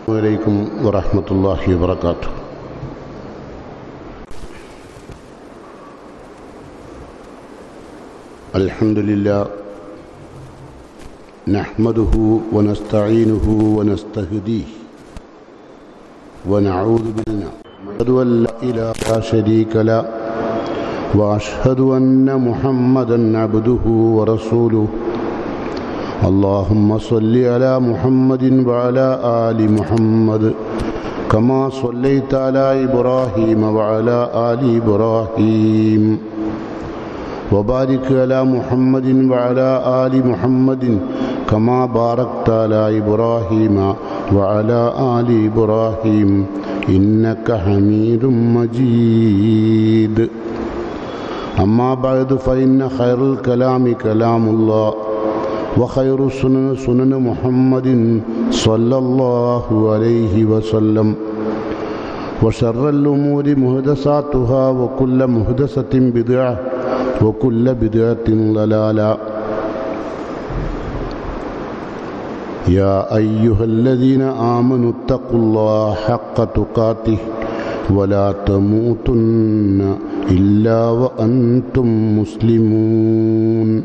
عليكم ورحمة الله وبركاته الحمد لله نحمده ونستعينه ونستهديه ونعوذ بالله أشهد أن لا إله لا شريك له وأشهد أن محمدا عبده ورسوله اللهم صل على محمد وعلى آل محمد كما صليت على إبراهيم وعلى آل إبراهيم وبارك على محمد وعلى آل محمد كما باركت على إبراهيم وعلى آل إبراهيم إنك حميد مجيد أما بعد فإن خير الكلام كلام الله وخير السنن سنن محمد صلى الله عليه وسلم وشر الأمور مهدساتها وكل مهدسة بدعة وكل بدعة ضلالة يا أيها الذين آمنوا اتقوا الله حق تقاته ولا تموتن إلا وأنتم مسلمون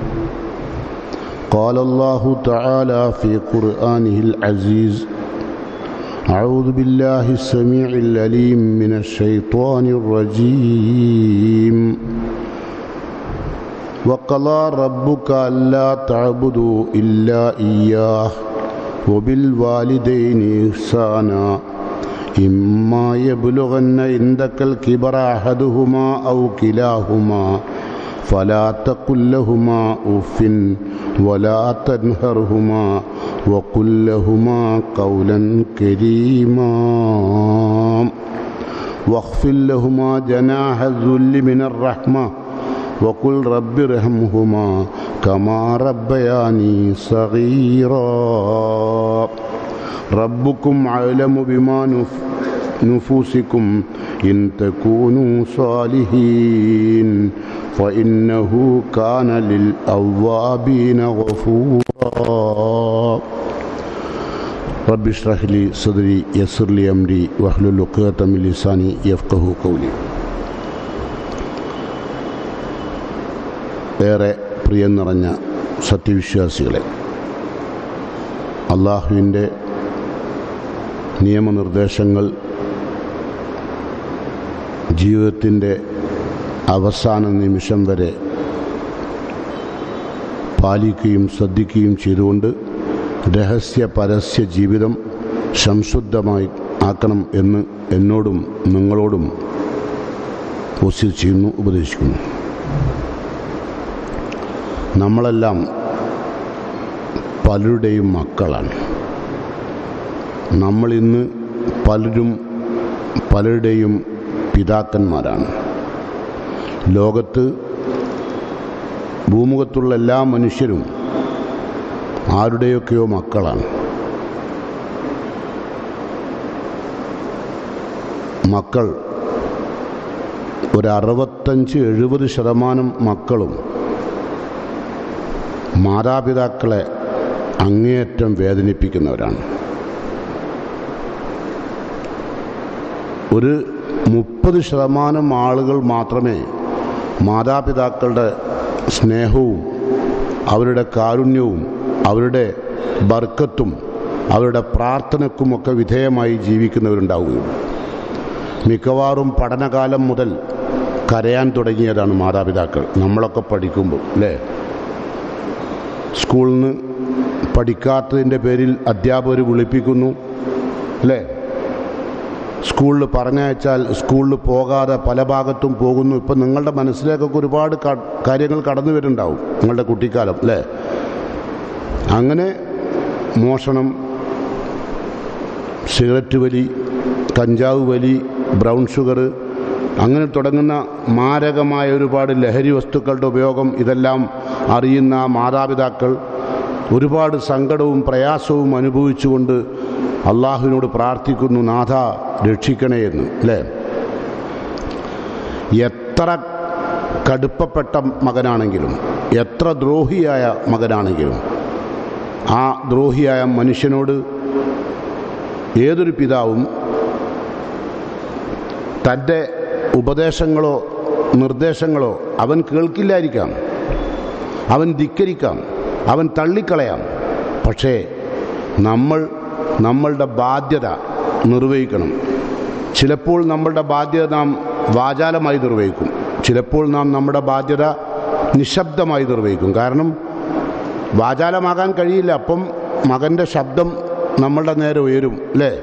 قال الله تعالى في قرآنه العزيز أعوذ بالله السميع العليم من الشيطان الرجيم وقضى ربك ألا تعبدوا إلا إياه وبالوالدين إحسانا إما يبلغن عندك الكبر أحدهما أو كلاهما فلا تقل لهما أف ولا تنهرهما وقل لهما قولا كريما واخفض لهما جناح الذل من الرحمة وقل رب ارحمهما كما ربياني صغيرا ربكم أعلم بما نفوسكم إن تكونوا صالحين فإنه كان للأوابين غفورا رب اشرح لي صدري يسر لي أمري واحلل عقدة من لساني يفقه قولي ഏറെ പ്രിയം നിറഞ്ഞ സത്യവിശ്വാസികളെ അള്ളാഹുവിൻ്റെ നിയമനിർദ്ദേശങ്ങൾ ജീവിതത്തിൻ്റെ അവസാന നിമിഷം വരെ പാലിക്കുകയും ശ്രദ്ധിക്കുകയും ചെയ്തുകൊണ്ട് രഹസ്യ പരസ്യ ജീവിതം സംശുദ്ധമായി ആക്കണം എന്ന് എന്നോടും നിങ്ങളോടും വസീത് ചെയ്യുന്നു ഉപദേശിക്കുന്നു നമ്മളെല്ലാം പലരുടെയും മക്കളാണ് നമ്മളിന്ന് പലരും പലരുടെയും പിതാക്കന്മാരാണ് ലോകത്ത് ഭൂമുഖത്തുള്ള എല്ലാ മനുഷ്യരും ആരുടെയൊക്കെയോ മക്കളാണ് മക്കൾ ഒരു അറുപത്തഞ്ച് എഴുപത് ശതമാനം മക്കളും മാതാപിതാക്കളെ അങ്ങേയറ്റം വേദനിപ്പിക്കുന്നവരാണ് ഒരു മുപ്പത് ശതമാനം ആളുകൾ മാത്രമേ മാതാപിതാക്കളുടെ സ്നേഹവും അവരുടെ കാരുണ്യവും അവരുടെ ബർക്കത്തും അവരുടെ പ്രാർത്ഥനക്കുമൊക്കെ വിധേയമായി ജീവിക്കുന്നവരുണ്ടാവുകയുള്ളൂ മിക്കവാറും പഠനകാലം മുതൽ കരയാൻ തുടങ്ങിയതാണ് മാതാപിതാക്കൾ നമ്മളൊക്കെ പഠിക്കുമ്പോൾ അല്ലേ സ്കൂളിൽ നിന്ന് പഠിക്കാത്തതിൻ്റെ പേരിൽ അധ്യാപകർ വിളിപ്പിക്കുന്നു അല്ലേ സ്കൂളിൽ പറഞ്ഞയച്ചാൽ സ്കൂളിൽ പോകാതെ പല ഭാഗത്തും പോകുന്നു ഇപ്പം നിങ്ങളുടെ മനസ്സിലേക്കൊക്കെ ഒരുപാട് കാര്യങ്ങൾ കടന്നു വരുന്നുണ്ടാവും നിങ്ങളുടെ കുട്ടിക്കാലം അല്ലേ അങ്ങനെ മോഷണം സിഗരറ്റ് വലി കഞ്ചാവ് വലി ബ്രൗൺ ഷുഗർ അങ്ങനെ തുടങ്ങുന്ന മാരകമായ ഒരുപാട് ലഹരി വസ്തുക്കളുടെ ഉപയോഗം ഇതെല്ലാം അറിയുന്ന മാതാപിതാക്കൾ ഒരുപാട് സങ്കടവും പ്രയാസവും അനുഭവിച്ചുകൊണ്ട് അള്ളാഹുവിനോട് പ്രാർത്ഥിക്കുന്നു നാഥ രക്ഷിക്കണേ എന്ന് അല്ലേ എത്ര കടുപ്പപ്പെട്ട മകനാണെങ്കിലും എത്ര ദ്രോഹിയായ മകനാണെങ്കിലും ആ ദ്രോഹിയായ മനുഷ്യനോട് ഏതൊരു പിതാവും തൻ്റെ ഉപദേശങ്ങളോ നിർദ്ദേശങ്ങളോ അവൻ കേൾക്കില്ലായിരിക്കാം അവൻ ധിക്കരിക്കാം അവൻ തള്ളിക്കളയാം പക്ഷേ നമ്മൾ നമ്മളുടെ ബാധ്യത നിർവഹിക്കണം ചിലപ്പോൾ നമ്മളുടെ ബാധ്യത നാം വാചാലമായി നിർവഹിക്കും ചിലപ്പോൾ നാം നമ്മുടെ ബാധ്യത നിശബ്ദമായി നിർവഹിക്കും കാരണം വാചാലമാകാൻ കഴിയില്ല അപ്പം മകൻ്റെ ശബ്ദം നമ്മളുടെ നേരെ ഉയരും അല്ലേ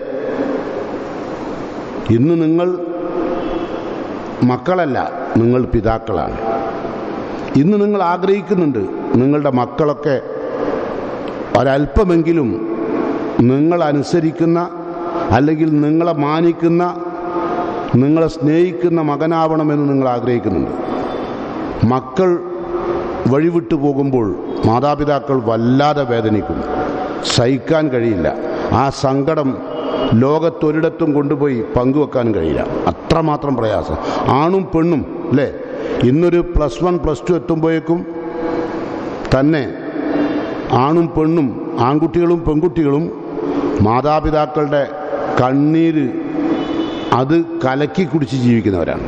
ഇന്ന് നിങ്ങൾ മക്കളല്ല നിങ്ങൾ പിതാക്കളാണ് ഇന്ന് നിങ്ങൾ ആഗ്രഹിക്കുന്നുണ്ട് നിങ്ങളുടെ മക്കളൊക്കെ ഒരല്പമെങ്കിലും നിങ്ങൾ അനുസരിക്കുന്ന അല്ലെങ്കിൽ നിങ്ങളെ മാനിക്കുന്ന നിങ്ങളെ സ്നേഹിക്കുന്ന മകനാവണമെന്ന് നിങ്ങൾ ആഗ്രഹിക്കുന്നുണ്ട് മക്കൾ വഴിവിട്ടു പോകുമ്പോൾ മാതാപിതാക്കൾ വല്ലാതെ വേദനിക്കും സഹിക്കാൻ കഴിയില്ല ആ സങ്കടം ലോകത്തൊരിടത്തും കൊണ്ടുപോയി പങ്കുവെക്കാൻ കഴിയില്ല അത്രമാത്രം പ്രയാസം ആണും പെണ്ണും അല്ലേ ഇന്നൊരു പ്ലസ് വൺ പ്ലസ് ടു എത്തുമ്പോഴേക്കും തന്നെ ആണും പെണ്ണും ആൺകുട്ടികളും പെൺകുട്ടികളും മാതാപിതാക്കളുടെ കണ്ണീര് അത് കലക്കി കുടിച്ച് ജീവിക്കുന്നവരാണ്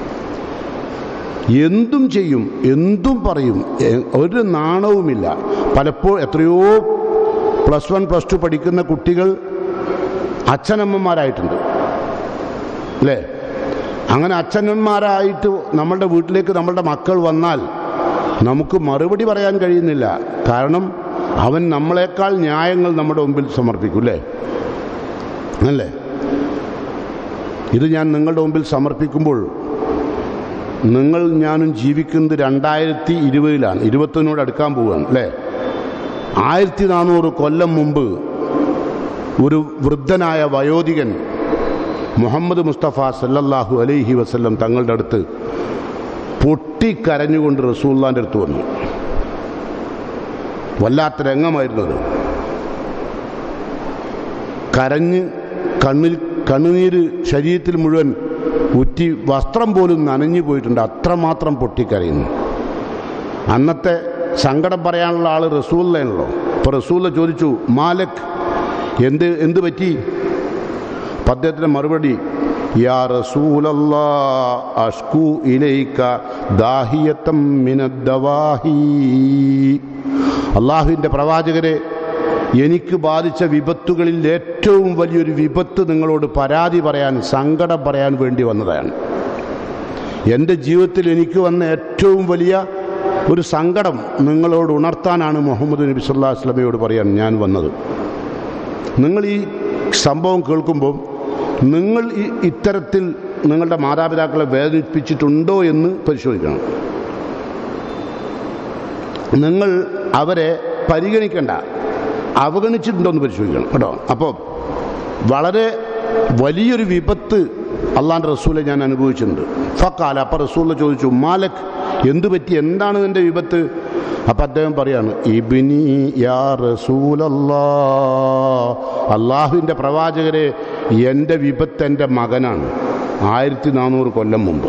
എന്തും ചെയ്യും എന്തും പറയും എ- ഒരു നാണവുമില്ല പലപ്പോൾ എത്രയോ പ്ലസ് വൺ പ്ലസ് ടു പഠിക്കുന്ന കുട്ടികൾ അച്ഛനമ്മമാരായിട്ടുണ്ട് അല്ലേ അങ്ങനെ അച്ഛനന്മാരായിട്ട് നമ്മളുടെ വീട്ടിലേക്ക് നമ്മളുടെ മക്കൾ വന്നാൽ നമുക്ക് മറുപടി പറയാൻ കഴിയുന്നില്ല കാരണം അവൻ നമ്മളെക്കാൾ ന്യായങ്ങൾ നമ്മുടെ മുമ്പിൽ സമർപ്പിക്കും അല്ലേ അല്ലേ ഇത് ഞാൻ നിങ്ങളുടെ മുമ്പിൽ സമർപ്പിക്കുമ്പോൾ നിങ്ങൾ ഞാനും ജീവിക്കുന്നത് രണ്ടായിരത്തി ഇരുപതിലാണ് ഇരുപത്തൊന്നിനോട് അടുക്കാൻ പോവുകയാണ് അല്ലേ ആയിരത്തി നാനൂറ് കൊല്ലം മുമ്പ് ഒരു വൃദ്ധനായ വയോധികൻ മുഹമ്മദ് മുസ്തഫ സല്ലല്ലാഹു അലൈഹി വസല്ലം തങ്ങളുടെ അടുത്ത് പൊട്ടിക്കരഞ്ഞുകൊണ്ട് റസൂള്ളാൻ്റെ അടുത്ത് വന്നു വല്ലാത്ത രംഗമായിരുന്നു അത് കരഞ്ഞ് കണ്ണിൽ കണ്ണുനീര് ശരീരത്തിൽ മുഴുവൻ ഉറ്റി വസ്ത്രം പോലും നനഞ്ഞു പോയിട്ടുണ്ട് അത്രമാത്രം പൊട്ടിക്കരയുന്നു അന്നത്തെ സങ്കടം പറയാനുള്ള ആൾ റസൂലാണല്ലോ അപ്പോൾ റസൂല ചോദിച്ചു മാലക് എന്ത് എന്ത് പറ്റി അപ്പം അദ്ദേഹത്തിൻ്റെ മറുപടി യാ റസൂലല്ലാ അഷ്കു ഇലൈക ദാഹിയത്തം മിനദ്ദവാഹി അള്ളാഹുവിൻ്റെ പ്രവാചകരെ എനിക്ക് ബാധിച്ച വിപത്തുകളിൽ ഏറ്റവും വലിയൊരു വിപത്ത് നിങ്ങളോട് പരാതി പറയാൻ സങ്കടം പറയാൻ വേണ്ടി വന്നതാണ് എൻ്റെ ജീവിതത്തിൽ എനിക്ക് വന്ന ഏറ്റവും വലിയ ഒരു സങ്കടം നിങ്ങളോട് ഉണർത്താനാണ് മുഹമ്മദ് നബി സല്ലാ വസ്ലമയോട് പറയാൻ ഞാൻ വന്നത് നിങ്ങൾ ഈ സംഭവം കേൾക്കുമ്പോൾ നിങ്ങൾ ഈ ഇത്തരത്തിൽ നിങ്ങളുടെ മാതാപിതാക്കളെ വേദനിപ്പിച്ചിട്ടുണ്ടോ എന്ന് പരിശോധിക്കണം നിങ്ങൾ അവരെ പരിഗണിക്കേണ്ട അവഗണിച്ചിട്ടുണ്ടോ എന്ന് പരിശോധിക്കണം കേട്ടോ അപ്പോൾ വളരെ വലിയൊരു വിപത്ത് അള്ളാൻ്റെ റസൂലെ ഞാൻ അനുഭവിച്ചിട്ടുണ്ട് ഫക്കാല അപ്പം റസൂല ചോദിച്ചു മാലക് എന്തു പറ്റി എന്താണ് നിന്റെ വിപത്ത് അപ്പം അദ്ദേഹം പറയാണ് ഇബിനി യാ റസൂലല്ലാ അള്ളാഹുവിൻ്റെ പ്രവാചകരെ എൻ്റെ വിപത്ത് എൻ്റെ മകനാണ് ആയിരത്തി നാനൂറ് കൊല്ലം മുമ്പ്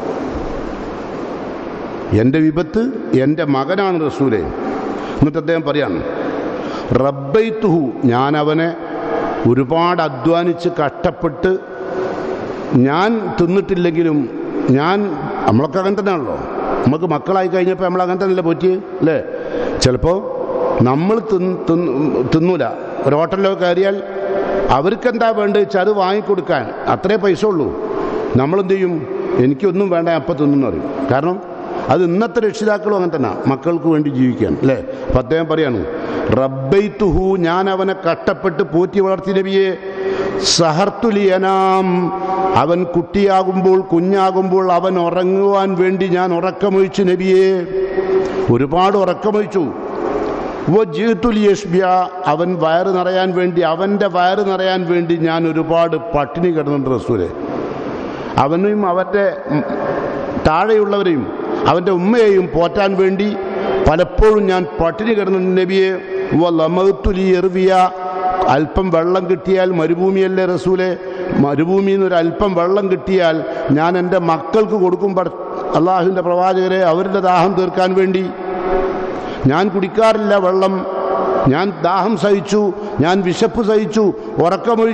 എൻ്റെ വിപത്ത് എൻ്റെ മകനാണ് റസൂലെ എന്നിട്ട് അദ്ദേഹം പറയാണ് റബ്ബൈത്തുഹു ഞാൻ അവനെ ഒരുപാട് അധ്വാനിച്ച് കഷ്ടപ്പെട്ട് ഞാൻ തിന്നിട്ടില്ലെങ്കിലും ഞാൻ നമ്മളൊക്കെ അങ്ങനെ തന്നെയാണല്ലോ നമുക്ക് മക്കളായി കഴിഞ്ഞപ്പോൾ നമ്മൾ അങ്ങനെ തന്നെയല്ലേ പോറ്റി അല്ലേ ചിലപ്പോൾ നമ്മൾ തിന്ന് തിന്ന് തിന്നൂല ഒരു ഹോട്ടലിലൊക്കെ കയറിയാൽ അവർക്കെന്താ വേണ്ടത് വെച്ചാൽ അത് വാങ്ങിക്കൊടുക്കാൻ അത്രേ പൈസ ഉള്ളൂ നമ്മളെന്ത് ചെയ്യും എനിക്കൊന്നും വേണ്ട ഞാൻ അപ്പം തിന്നു പറയും കാരണം അത് ഇന്നത്തെ രക്ഷിതാക്കളും അങ്ങനെ തന്നെ മക്കൾക്ക് വേണ്ടി ജീവിക്കാൻ അല്ലേ അപ്പം അദ്ദേഹം പറയാണ് റബ്ബൈത്തുഹു ഞാൻ അവനെ കഷ്ടപ്പെട്ട് പോറ്റി വളർത്തി നബിയെ സഹർത്തുലിയനാം അവൻ കുട്ടിയാകുമ്പോൾ കുഞ്ഞാകുമ്പോൾ അവൻ ഉറങ്ങുവാൻ വേണ്ടി ഞാൻ ഉറക്കമൊഴിച്ചു നബിയെ ഒരുപാട് ഉറക്കമൊഴിച്ചു വജീത്തുലിയഷ്ബ്യ അവൻ വയറ് നിറയാൻ വേണ്ടി അവൻ്റെ വയറ് നിറയാൻ വേണ്ടി ഞാൻ ഒരുപാട് പട്ടിണി കിടന്നുണ്ട് റസൂലെ അവനെയും അവൻ്റെ ഉം, താഴെയുള്ളവരെയും അവൻ്റെ ഉമ്മയെയും പോറ്റാൻ വേണ്ടി പലപ്പോഴും ഞാൻ പട്ടിണി കിടന്നുണ്ട് നബിയെ ലമത്തുലി എറിവിയ അല്പം വെള്ളം കിട്ടിയാൽ മരുഭൂമിയല്ലേ റസൂലെ മരുഭൂമിയിൽ നിന്ന് ഒരു അല്പം വെള്ളം കിട്ടിയാൽ ഞാൻ എൻ്റെ മക്കൾക്ക് കൊടുക്കും പട- അള്ളാഹുവിൻ്റെ പ്രവാചകരെ അവരുടെ ദാഹം തീർക്കാൻ വേണ്ടി ഞാൻ കുടിക്കാറില്ല വെള്ളം ഞാൻ ദാഹം സഹിച്ചു ഞാൻ വിശപ്പ് സഹിച്ചു ഉറക്കമൊഴിച്ചു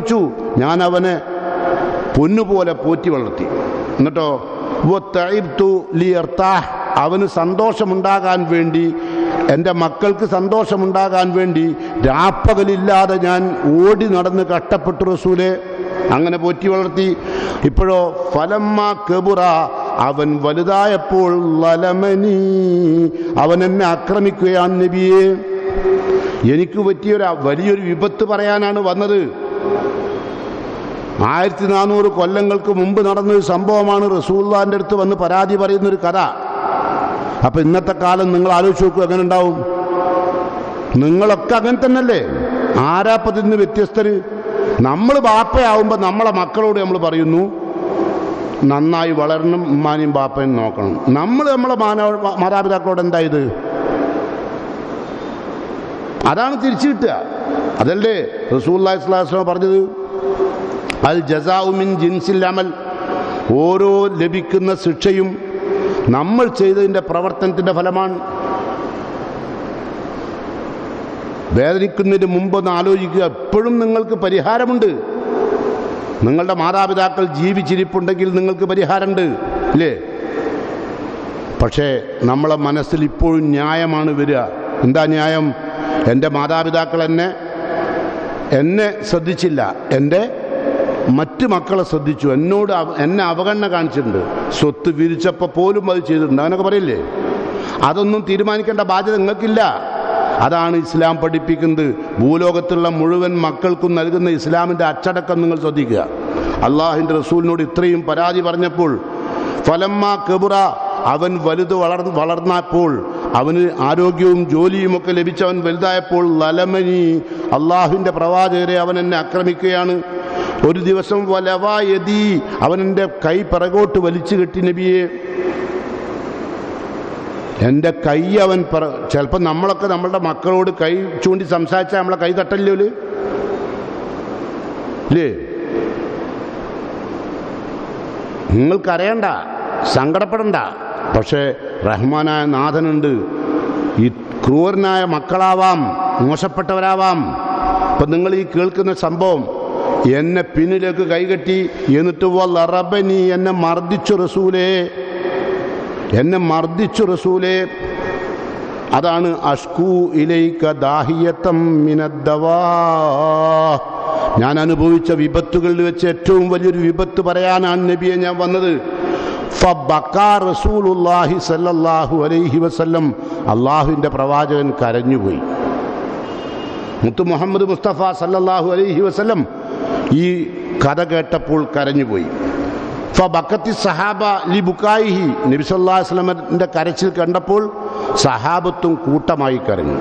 ഞാൻ അവനെ പൊന്നുപോലെ പോറ്റി വളർത്തി എന്നിട്ടോ വത്തഇബ്തു ലിയർത്താഹ് അവന് സന്തോഷമുണ്ടാകാൻ വേണ്ടി എൻ്റെ മക്കൾക്ക് സന്തോഷമുണ്ടാകാൻ വേണ്ടി രാപ്പകലില്ലാതെ ഞാൻ ഓടി നടന്ന് കഷ്ടപ്പെട്ടു റസൂലെ അങ്ങനെ പോറ്റി വളർത്തി ഇപ്പോഴോ ഫലമ്മ കെബുറ അവൻ വലുതായപ്പോൾ ലലമനി അവൻ എന്നെ ആക്രമിക്കുകയാണ് നബിയെ എനിക്ക് പറ്റിയൊരു വലിയൊരു വിപത്ത് പറയാനാണ് വന്നത് ആയിരത്തി നാനൂറ് കൊല്ലങ്ങൾക്ക് മുമ്പ് നടന്നൊരു സംഭവമാണ് റസൂല്ലാൻ്റെ അടുത്ത് വന്ന് പരാതി പറയുന്നൊരു കഥ അപ്പൊ ഇന്നത്തെ കാലം നിങ്ങൾ ആലോചിച്ച് നോക്കുക എങ്ങനെ ഉണ്ടാവും നിങ്ങളൊക്കെ അങ്ങനെ തന്നെയല്ലേ ആരാപ്പതിന് വ്യത്യസ്തര് നമ്മൾ ബാപ്പയാവുമ്പോൾ നമ്മളെ മക്കളോട് നമ്മൾ പറയുന്നു നന്നായി വളരണം ഉമ്മാനെയും ബാപ്പയും നോക്കണം നമ്മൾ നമ്മളെ മാന മാതാപിതാക്കളോട് എന്താ ഇത് അതാണ് തിരിച്ചു കിട്ടുക അതല്ലേ റസൂല്ലാ ഇസ്ലാസ്ലാം പറഞ്ഞത് അൽ ജസാഉമിൻ ജിൻസിൽ അമൽ ഓരോ ലഭിക്കുന്ന ശിക്ഷയും നമ്മൾ ചെയ്തതിൻ്റെ പ്രവർത്തനത്തിൻ്റെ ഫലമാണ് വേദനിക്കുന്നതിന് മുമ്പൊന്ന് ആലോചിക്കുക എപ്പോഴും നിങ്ങൾക്ക് പരിഹാരമുണ്ട് നിങ്ങളുടെ മാതാപിതാക്കൾ ജീവിച്ചിരിപ്പുണ്ടെങ്കിൽ നിങ്ങൾക്ക് പരിഹാരമുണ്ട് ഇല്ലേ പക്ഷേ നമ്മളെ മനസ്സിൽ ഇപ്പോഴും ന്യായമാണ് വരിക എന്താ ന്യായം എൻ്റെ മാതാപിതാക്കൾ എന്നെ എന്നെ ശ്രദ്ധിച്ചില്ല എൻ്റെ മറ്റ് മക്കളെ ശ്രദ്ധിച്ചു എന്നോട് അവ- എന്നെ അവഗണന കാണിച്ചിട്ടുണ്ട് സ്വത്ത് വിരിച്ചപ്പോൾ പോലും അത് ചെയ്തിട്ടുണ്ട് അങ്ങനൊക്കെ പറയില്ലേ അതൊന്നും തീരുമാനിക്കേണ്ട ബാധ്യത നിങ്ങൾക്കില്ല അതാണ് ഇസ്ലാം പഠിപ്പിക്കുന്നത് ഭൂലോകത്തുള്ള മുഴുവൻ മക്കൾക്കും നൽകുന്ന ഇസ്ലാമിൻ്റെ അച്ചടക്കം നിങ്ങൾ ശ്രദ്ധിക്കുക അള്ളാഹിൻ്റെ റസൂലിനോട് ഇത്രയും പരാതി പറഞ്ഞപ്പോൾ ഫലമ്മ കെബുറ അവൻ വലുത് വളർ വളർന്നപ്പോൾ അവന് ആരോഗ്യവും ജോലിയും ഒക്കെ ലഭിച്ചവൻ വലുതായപ്പോൾ ലലമനി അള്ളാഹുവിൻ്റെ പ്രവാചകരെ അവൻ എന്നെ ആക്രമിക്കുകയാണ് ഒരു ദിവസം വലവായതി അവൻ എൻ്റെ കൈ പിറകോട്ട് വലിച്ചു കെട്ടി നബിയെ എൻ്റെ കൈ അവൻ പറ ചിലപ്പോൾ നമ്മളൊക്കെ നമ്മളുടെ മക്കളോട് കൈ ചൂണ്ടി സംസാരിച്ചാൽ നമ്മളെ കൈ തട്ടല്ലോ ഇല്ലേ നിങ്ങൾക്കറിയണ്ട സങ്കടപ്പെടണ്ട പക്ഷേ റഹ്മാനായ നാഥനുണ്ട് ഈ ക്രൂരനായ മക്കളാവാം മോശപ്പെട്ടവരാവാം ഇപ്പം നിങ്ങൾ ഈ കേൾക്കുന്ന സംഭവം എന്നെ പിന്നിലേക്ക് കൈകെട്ടി എന്നിട്ട് വല്ലറബനി എന്നെ മർദ്ദിച്ചു റസൂലേ എന്നെ മർദ്ദിച്ചു റസൂലേ അതാണ് അഷ്കൂ ഇലൈക ദാഹിയത്തം മിനദ്ദവാ ഞാൻ അനുഭവിച്ച വിപത്തുകളിൽ വെച്ച് ഏറ്റവും വലിയൊരു വിപത്ത് പറയാനാണ് നബിയെ ഞാൻ വന്നത് ഫബക്കാ റസൂലുള്ളാഹി സല്ലല്ലാഹു അലൈഹി വസല്ലം അള്ളാഹുവിൻ്റെ പ്രവാചകൻ കരഞ്ഞുപോയി മുത്തു മുഹമ്മദ് മുസ്തഫ സല്ലല്ലാഹു അലൈഹി വസല്ലം ഈ കഥ കേട്ടപ്പോൾ കരഞ്ഞുപോയി ഫബക്കത്തി സഹാബ ലി ബുക്കായിഹി നബി സല്ലല്ലാഹു അലൈഹി വസല്ലമയുടെ കരച്ചിൽ കണ്ടപ്പോൾ സഹാബത്തും കൂട്ടമായി കരഞ്ഞു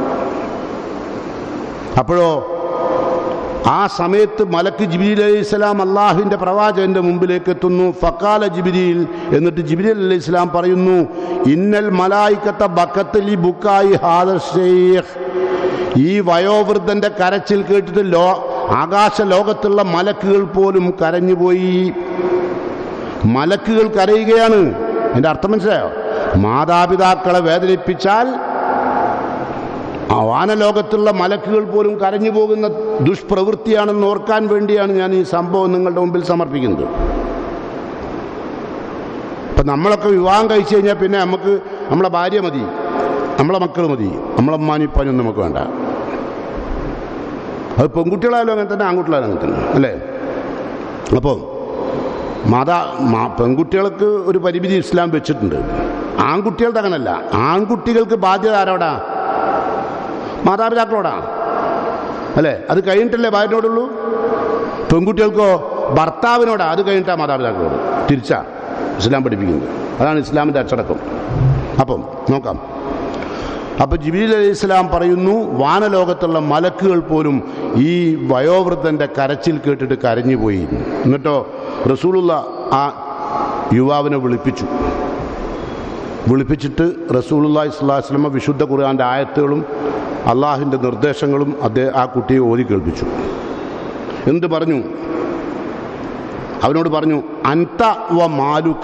അപ്പോഴോ ആ സമയത്ത് മലക്ക് ജിബിരിൽ അലൈഹി സ്വലാം അള്ളാഹുവിൻ്റെ പ്രവാചകന്റെ മുമ്പിലേക്ക് എത്തുന്നു ഫക്കാല ജിബിരിയിൽ എന്നിട്ട് ജിബിരി അലൈഹി സ്വലാം പറയുന്നു ഇന്നൽ മലായിക്കത്ത ബക്കത്തലി ബുക്കായി ഹാദർ ഷെയ്ഖ് ഈ വയോവൃദ്ധന്റെ കരച്ചിൽ കേട്ടിട്ട് ലോ ആകാശ ലോകത്തുള്ള മലക്കുകൾ പോലും കരഞ്ഞുപോയി മലക്കുകൾ കരയുകയാണ് എൻ്റെ അർത്ഥം മനസ്സിലായോ മാതാപിതാക്കളെ വേദനിപ്പിച്ചാൽ ആ വാനലോകത്തുള്ള മലക്കുകൾ പോലും കരഞ്ഞു പോകുന്ന ദുഷ്പ്രവൃത്തിയാണെന്ന് ഓർക്കാൻ വേണ്ടിയാണ് ഞാൻ ഈ സംഭവം നിങ്ങളുടെ മുമ്പിൽ സമർപ്പിക്കുന്നത് ഇപ്പം നമ്മളൊക്കെ വിവാഹം കഴിച്ചു കഴിഞ്ഞാൽ പിന്നെ നമുക്ക് നമ്മളെ ഭാര്യ മതി നമ്മളെ മക്കൾ മതി നമ്മളെ അമ്മാനിപ്പാനൊന്നും നമുക്ക് വേണ്ട അത് പെൺകുട്ടികളായാലും അങ്ങനെ തന്നെ ആൺകുട്ടികളായാലും അങ്ങനെ തന്നെ അല്ലേ അപ്പോൾ മാതാ മാ- പെൺകുട്ടികൾക്ക് ഒരു പരിമിതി ഇസ്ലാം വെച്ചിട്ടുണ്ട് ആൺകുട്ടികളുടെ അങ്ങനല്ല ആൺകുട്ടികൾക്ക് ബാധ്യത ആരോടാ മാതാപിതാക്കളോടാ അല്ലേ അത് കഴിഞ്ഞിട്ടല്ലേ ഭാര്യനോടുള്ളൂ പെൺകുട്ടികൾക്കോ ഭർത്താവിനോടാ അത് കഴിഞ്ഞിട്ടാ മാതാപിതാക്കളോട് തിരിച്ചാ ഇസ്ലാം പഠിപ്പിക്കുന്നത് അതാണ് ഇസ്ലാമിൻ്റെ അച്ചടക്കം അപ്പം നോക്കാം അപ്പൊ ജിബീൽ അലൈഹി ഇസ്ലാം പറയുന്നു വാനലോകത്തുള്ള മലക്കുകൾ പോലും ഈ വയോവൃദ്ധന്റെ കരച്ചിൽ കേട്ടിട്ട് കരഞ്ഞുപോയി എന്നിട്ടോ റസൂലുള്ള ആ യുവാവിനെ വിളിപ്പിച്ചു വിളിപ്പിച്ചിട്ട് റസൂലുല്ലാ ഇസ്ലാസ്ലമ വിശുദ്ധ ഖുർആന്റെ ആയത്തുകളും അള്ളാഹിൻ്റെ നിർദ്ദേശങ്ങളും അദ്ദേഹം ആ കുട്ടിയെ ഓതി കേൾപ്പിച്ചു എന്ത് പറഞ്ഞു അവനോട് പറഞ്ഞു അൻത വ മാലുക്ക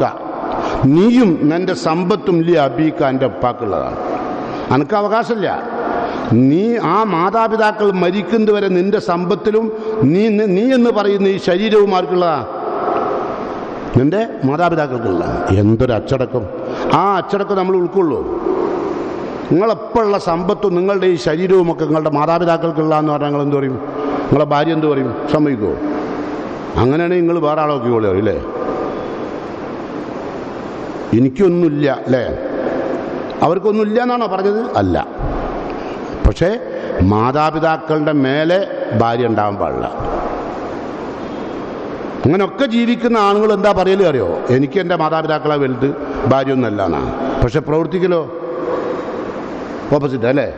നീയും നിന്റെ സമ്പത്തും ലി അബീക്ക എൻ്റെ ഉപ്പാക്കുള്ളതാണ് അനക്ക് അവകാശമില്ല നീ ആ മാതാപിതാക്കൾ മരിക്കുന്നത് വരെ നിന്റെ സമ്പത്തിലും നീ നീ എന്ന് പറയുന്ന ഈ ശരീരവും ആർക്കുള്ളതാ നിന്റെ മാതാപിതാക്കൾക്കുള്ള എന്തൊരു അച്ചടക്കം ആ അച്ചടക്കം നമ്മൾ ഉൾക്കൊള്ളൂ നിങ്ങളെപ്പോഴുള്ള സമ്പത്തും നിങ്ങളുടെ ഈ ശരീരവും ഒക്കെ നിങ്ങളുടെ മാതാപിതാക്കൾക്കുള്ള എന്ന് പറഞ്ഞാൽ നിങ്ങൾ എന്ത് പറയും നിങ്ങളെ ഭാര്യ എന്ത് പറയും സമ്മതിക്കുമോ അങ്ങനെയാണെങ്കിൽ നിങ്ങൾ വേറെ ആളൊക്കെ കൊള്ളു അല്ലേ എനിക്കൊന്നുമില്ല അല്ലേ അവർക്കൊന്നുമില്ല എന്നാണോ പറഞ്ഞത് അല്ല പക്ഷേ മാതാപിതാക്കളുടെ മേലെ ഭാര്യ ഉണ്ടാവാൻ പാടില്ല അങ്ങനെയൊക്കെ ജീവിക്കുന്ന ആണുങ്ങൾ എന്താ പറയല് അറിയോ എനിക്ക് എൻ്റെ മാതാപിതാക്കളെ വലുത് ഭാര്യ ഒന്നല്ല എന്നാണ് പക്ഷെ പ്രവർത്തിക്കലോ ഓപ്പോസിറ്റ് അല്ലേ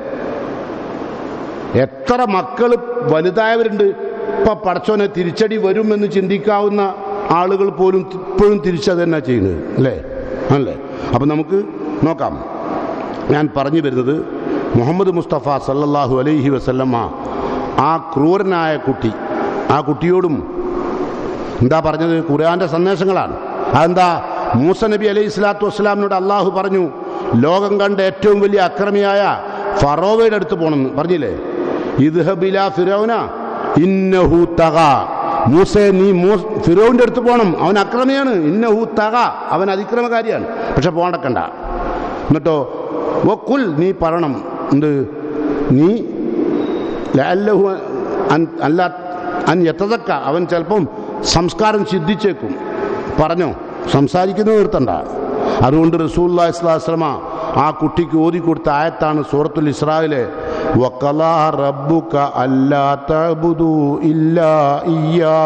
എത്ര മക്കൾ വലുതായവരുണ്ട് ഇപ്പൊ പടച്ചോനെ തിരിച്ചടി വരുമെന്ന് ചിന്തിക്കാവുന്ന ആളുകൾ പോലും ഇപ്പോഴും തിരിച്ചത് തന്നെ ചെയ്യുന്നത് അല്ലേ അല്ലേ അപ്പം നമുക്ക് നോക്കാം ഞാൻ പറഞ്ഞു വരുന്നത് മുഹമ്മദ് മുസ്തഫ സല്ലല്ലാഹു അലൈഹി വസല്ലമ്മ ആ ക്രൂരനായ കുട്ടി ആ കുട്ടിയോടും എന്താ പറഞ്ഞത് ഖുർആന്റെ സന്ദേശങ്ങളാണ് അതെന്താ മൂസ നബി അലൈഹി സ്വലാത്തു വസ്സലാമിനോട് അള്ളാഹു പറഞ്ഞു ലോകം കണ്ട ഏറ്റവും വലിയ അക്രമിയായ ഫറോവയുടെ അടുത്ത് പോകണമെന്ന് പറഞ്ഞില്ലേ ഇദ്ഹബില ഫിറോന ഇന്നഹു തക മൂസെ നീ മൂ ഫിറോവിൻ്റെ അടുത്ത് പോകണം അവൻ അക്രമിയാണ് ഇന്നഹു തക അവൻ അതിക്രമകാരിയാണ് പക്ഷെ പോകണ്ടക്കണ്ട എന്നിട്ടോ ഓ കുൽ നീ പറയണം എന്ത് നീ ലഅല്ലഹു അൻ അല്ല അൻ യത്തതക്ക അവൻ ചിലപ്പം സംസ്കാരം സിദ്ധിച്ചേക്കും പറഞ്ഞോ സംസാരിക്കുന്നത് നിർത്തണ്ട അതുകൊണ്ട് റസൂല്ലാ ഇസ്ലാസ്ലമ ആ കുട്ടിക്ക് ഓതി കൊടുത്ത ആയത്താണ് സൂറത്തുൽ ഇസ്രായിലെ വക്കലാ റബ്ബുക അല്ലാ തഅബുദു ഇല്ലാ ഇയ്യാ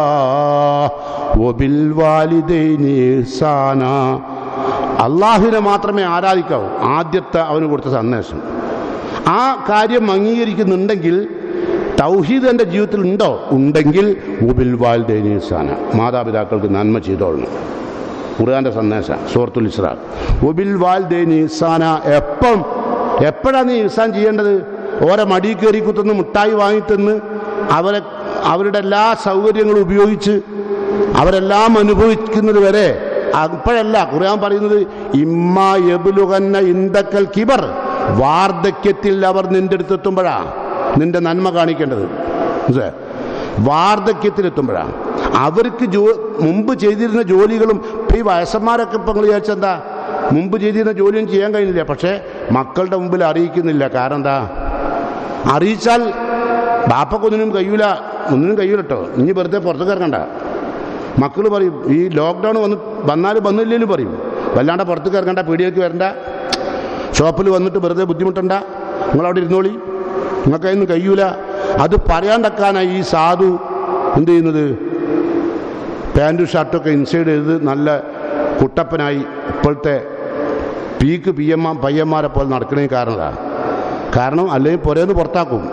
വബിൽ വാലിദൈനി ഇഹ്സാനാ അള്ളാഹുവിനെ മാത്രമേ ആരാധിക്കാവൂ ആദ്യത്തെ അവന് കൊടുത്ത സന്ദേശം ആ കാര്യം അംഗീകരിക്കുന്നുണ്ടെങ്കിൽ തൗഹീദ് എൻ്റെ ജീവിതത്തിൽ ഉണ്ടോ ഉണ്ടെങ്കിൽ ഉബിൽ വാൽദേനീസാന മാതാപിതാക്കൾക്ക് നന്മ ചെയ്തോളണം ഖുർആന്റെ സന്ദേശം സൂറത്തുൽ ഇസ്രാ ഉബിൽ വാൽദേനീസാന എപ്പം എപ്പോഴാണ് നീ ഇസാൻ ചെയ്യേണ്ടത് ഓരോ മടി കയറി കുത്തുന്ന മുട്ടായി വാങ്ങിത്തന്ന് അവരെ അവരുടെ എല്ലാ സൗകര്യങ്ങളും ഉപയോഗിച്ച് അവരെല്ലാം അനുഭവിക്കുന്നത് വരെ അപ്പോഴല്ല ഖുർആൻ പറയുന്നത് ഇമ്മ യബുലുകന്ന ഇന്ദക്കൽ കിബർ വാർദ്ധക്യത്തിൽ അവർ നിന്റെ അടുത്തെത്തുമ്പോഴാ നിന്റെ നന്മ കാണിക്കേണ്ടത് മനസ്സിലായോ? വാർദ്ധക്യത്തിലെത്തുമ്പോഴാണ് അവർക്ക് ജോ മുമ്പ് ചെയ്തിരുന്ന ജോലികളും ഇപ്പം ഈ വയസ്സന്മാരൊക്കെ ഇപ്പം നിങ്ങൾ വിചാരിച്ചെന്താ മുമ്പ് ചെയ്തിരുന്ന ജോലിയും ചെയ്യാൻ കഴിയുന്നില്ല പക്ഷേ മക്കളുടെ മുമ്പിൽ അറിയിക്കുന്നില്ല കാരണം എന്താ അറിയിച്ചാൽ ബാപ്പക്കൊന്നിനും കഴിയൂല ഒന്നിനും കഴിയൂല കേട്ടോ ഇനി വെറുതെ പുറത്തേക്ക് ഇറങ്ങണ്ട മക്കൾ പറയും ഈ ലോക്ക്ഡൗൺ വന്ന് വന്നാലും വന്നില്ലെങ്കിലും പറയും വല്ലാണ്ട് പുറത്തേക്ക് ഇറങ്ങണ്ട പീടിയേക്ക് വരണ്ട ഷോപ്പിൽ വന്നിട്ട് വെറുതെ ബുദ്ധിമുട്ടണ്ട നിങ്ങളവിടെ ഇരുന്നോളി നിങ്ങൾക്കതൊന്നും കഴിയൂല അത് പറയാണ്ടക്കാനായി ഈ സാധു എന്ത് ചെയ്യുന്നത് പാൻറ്റും ഷർട്ടൊക്കെ ഇൻസൈഡ് ചെയ്ത് നല്ല കുട്ടപ്പനായി ഇപ്പോഴത്തെ പീക്ക് പി എം പയ്യന്മാരെ പോലെ നടക്കണേ കാരണം ഇതാ. കാരണം അല്ലെങ്കിൽ പുരേന്ന് പുറത്താക്കും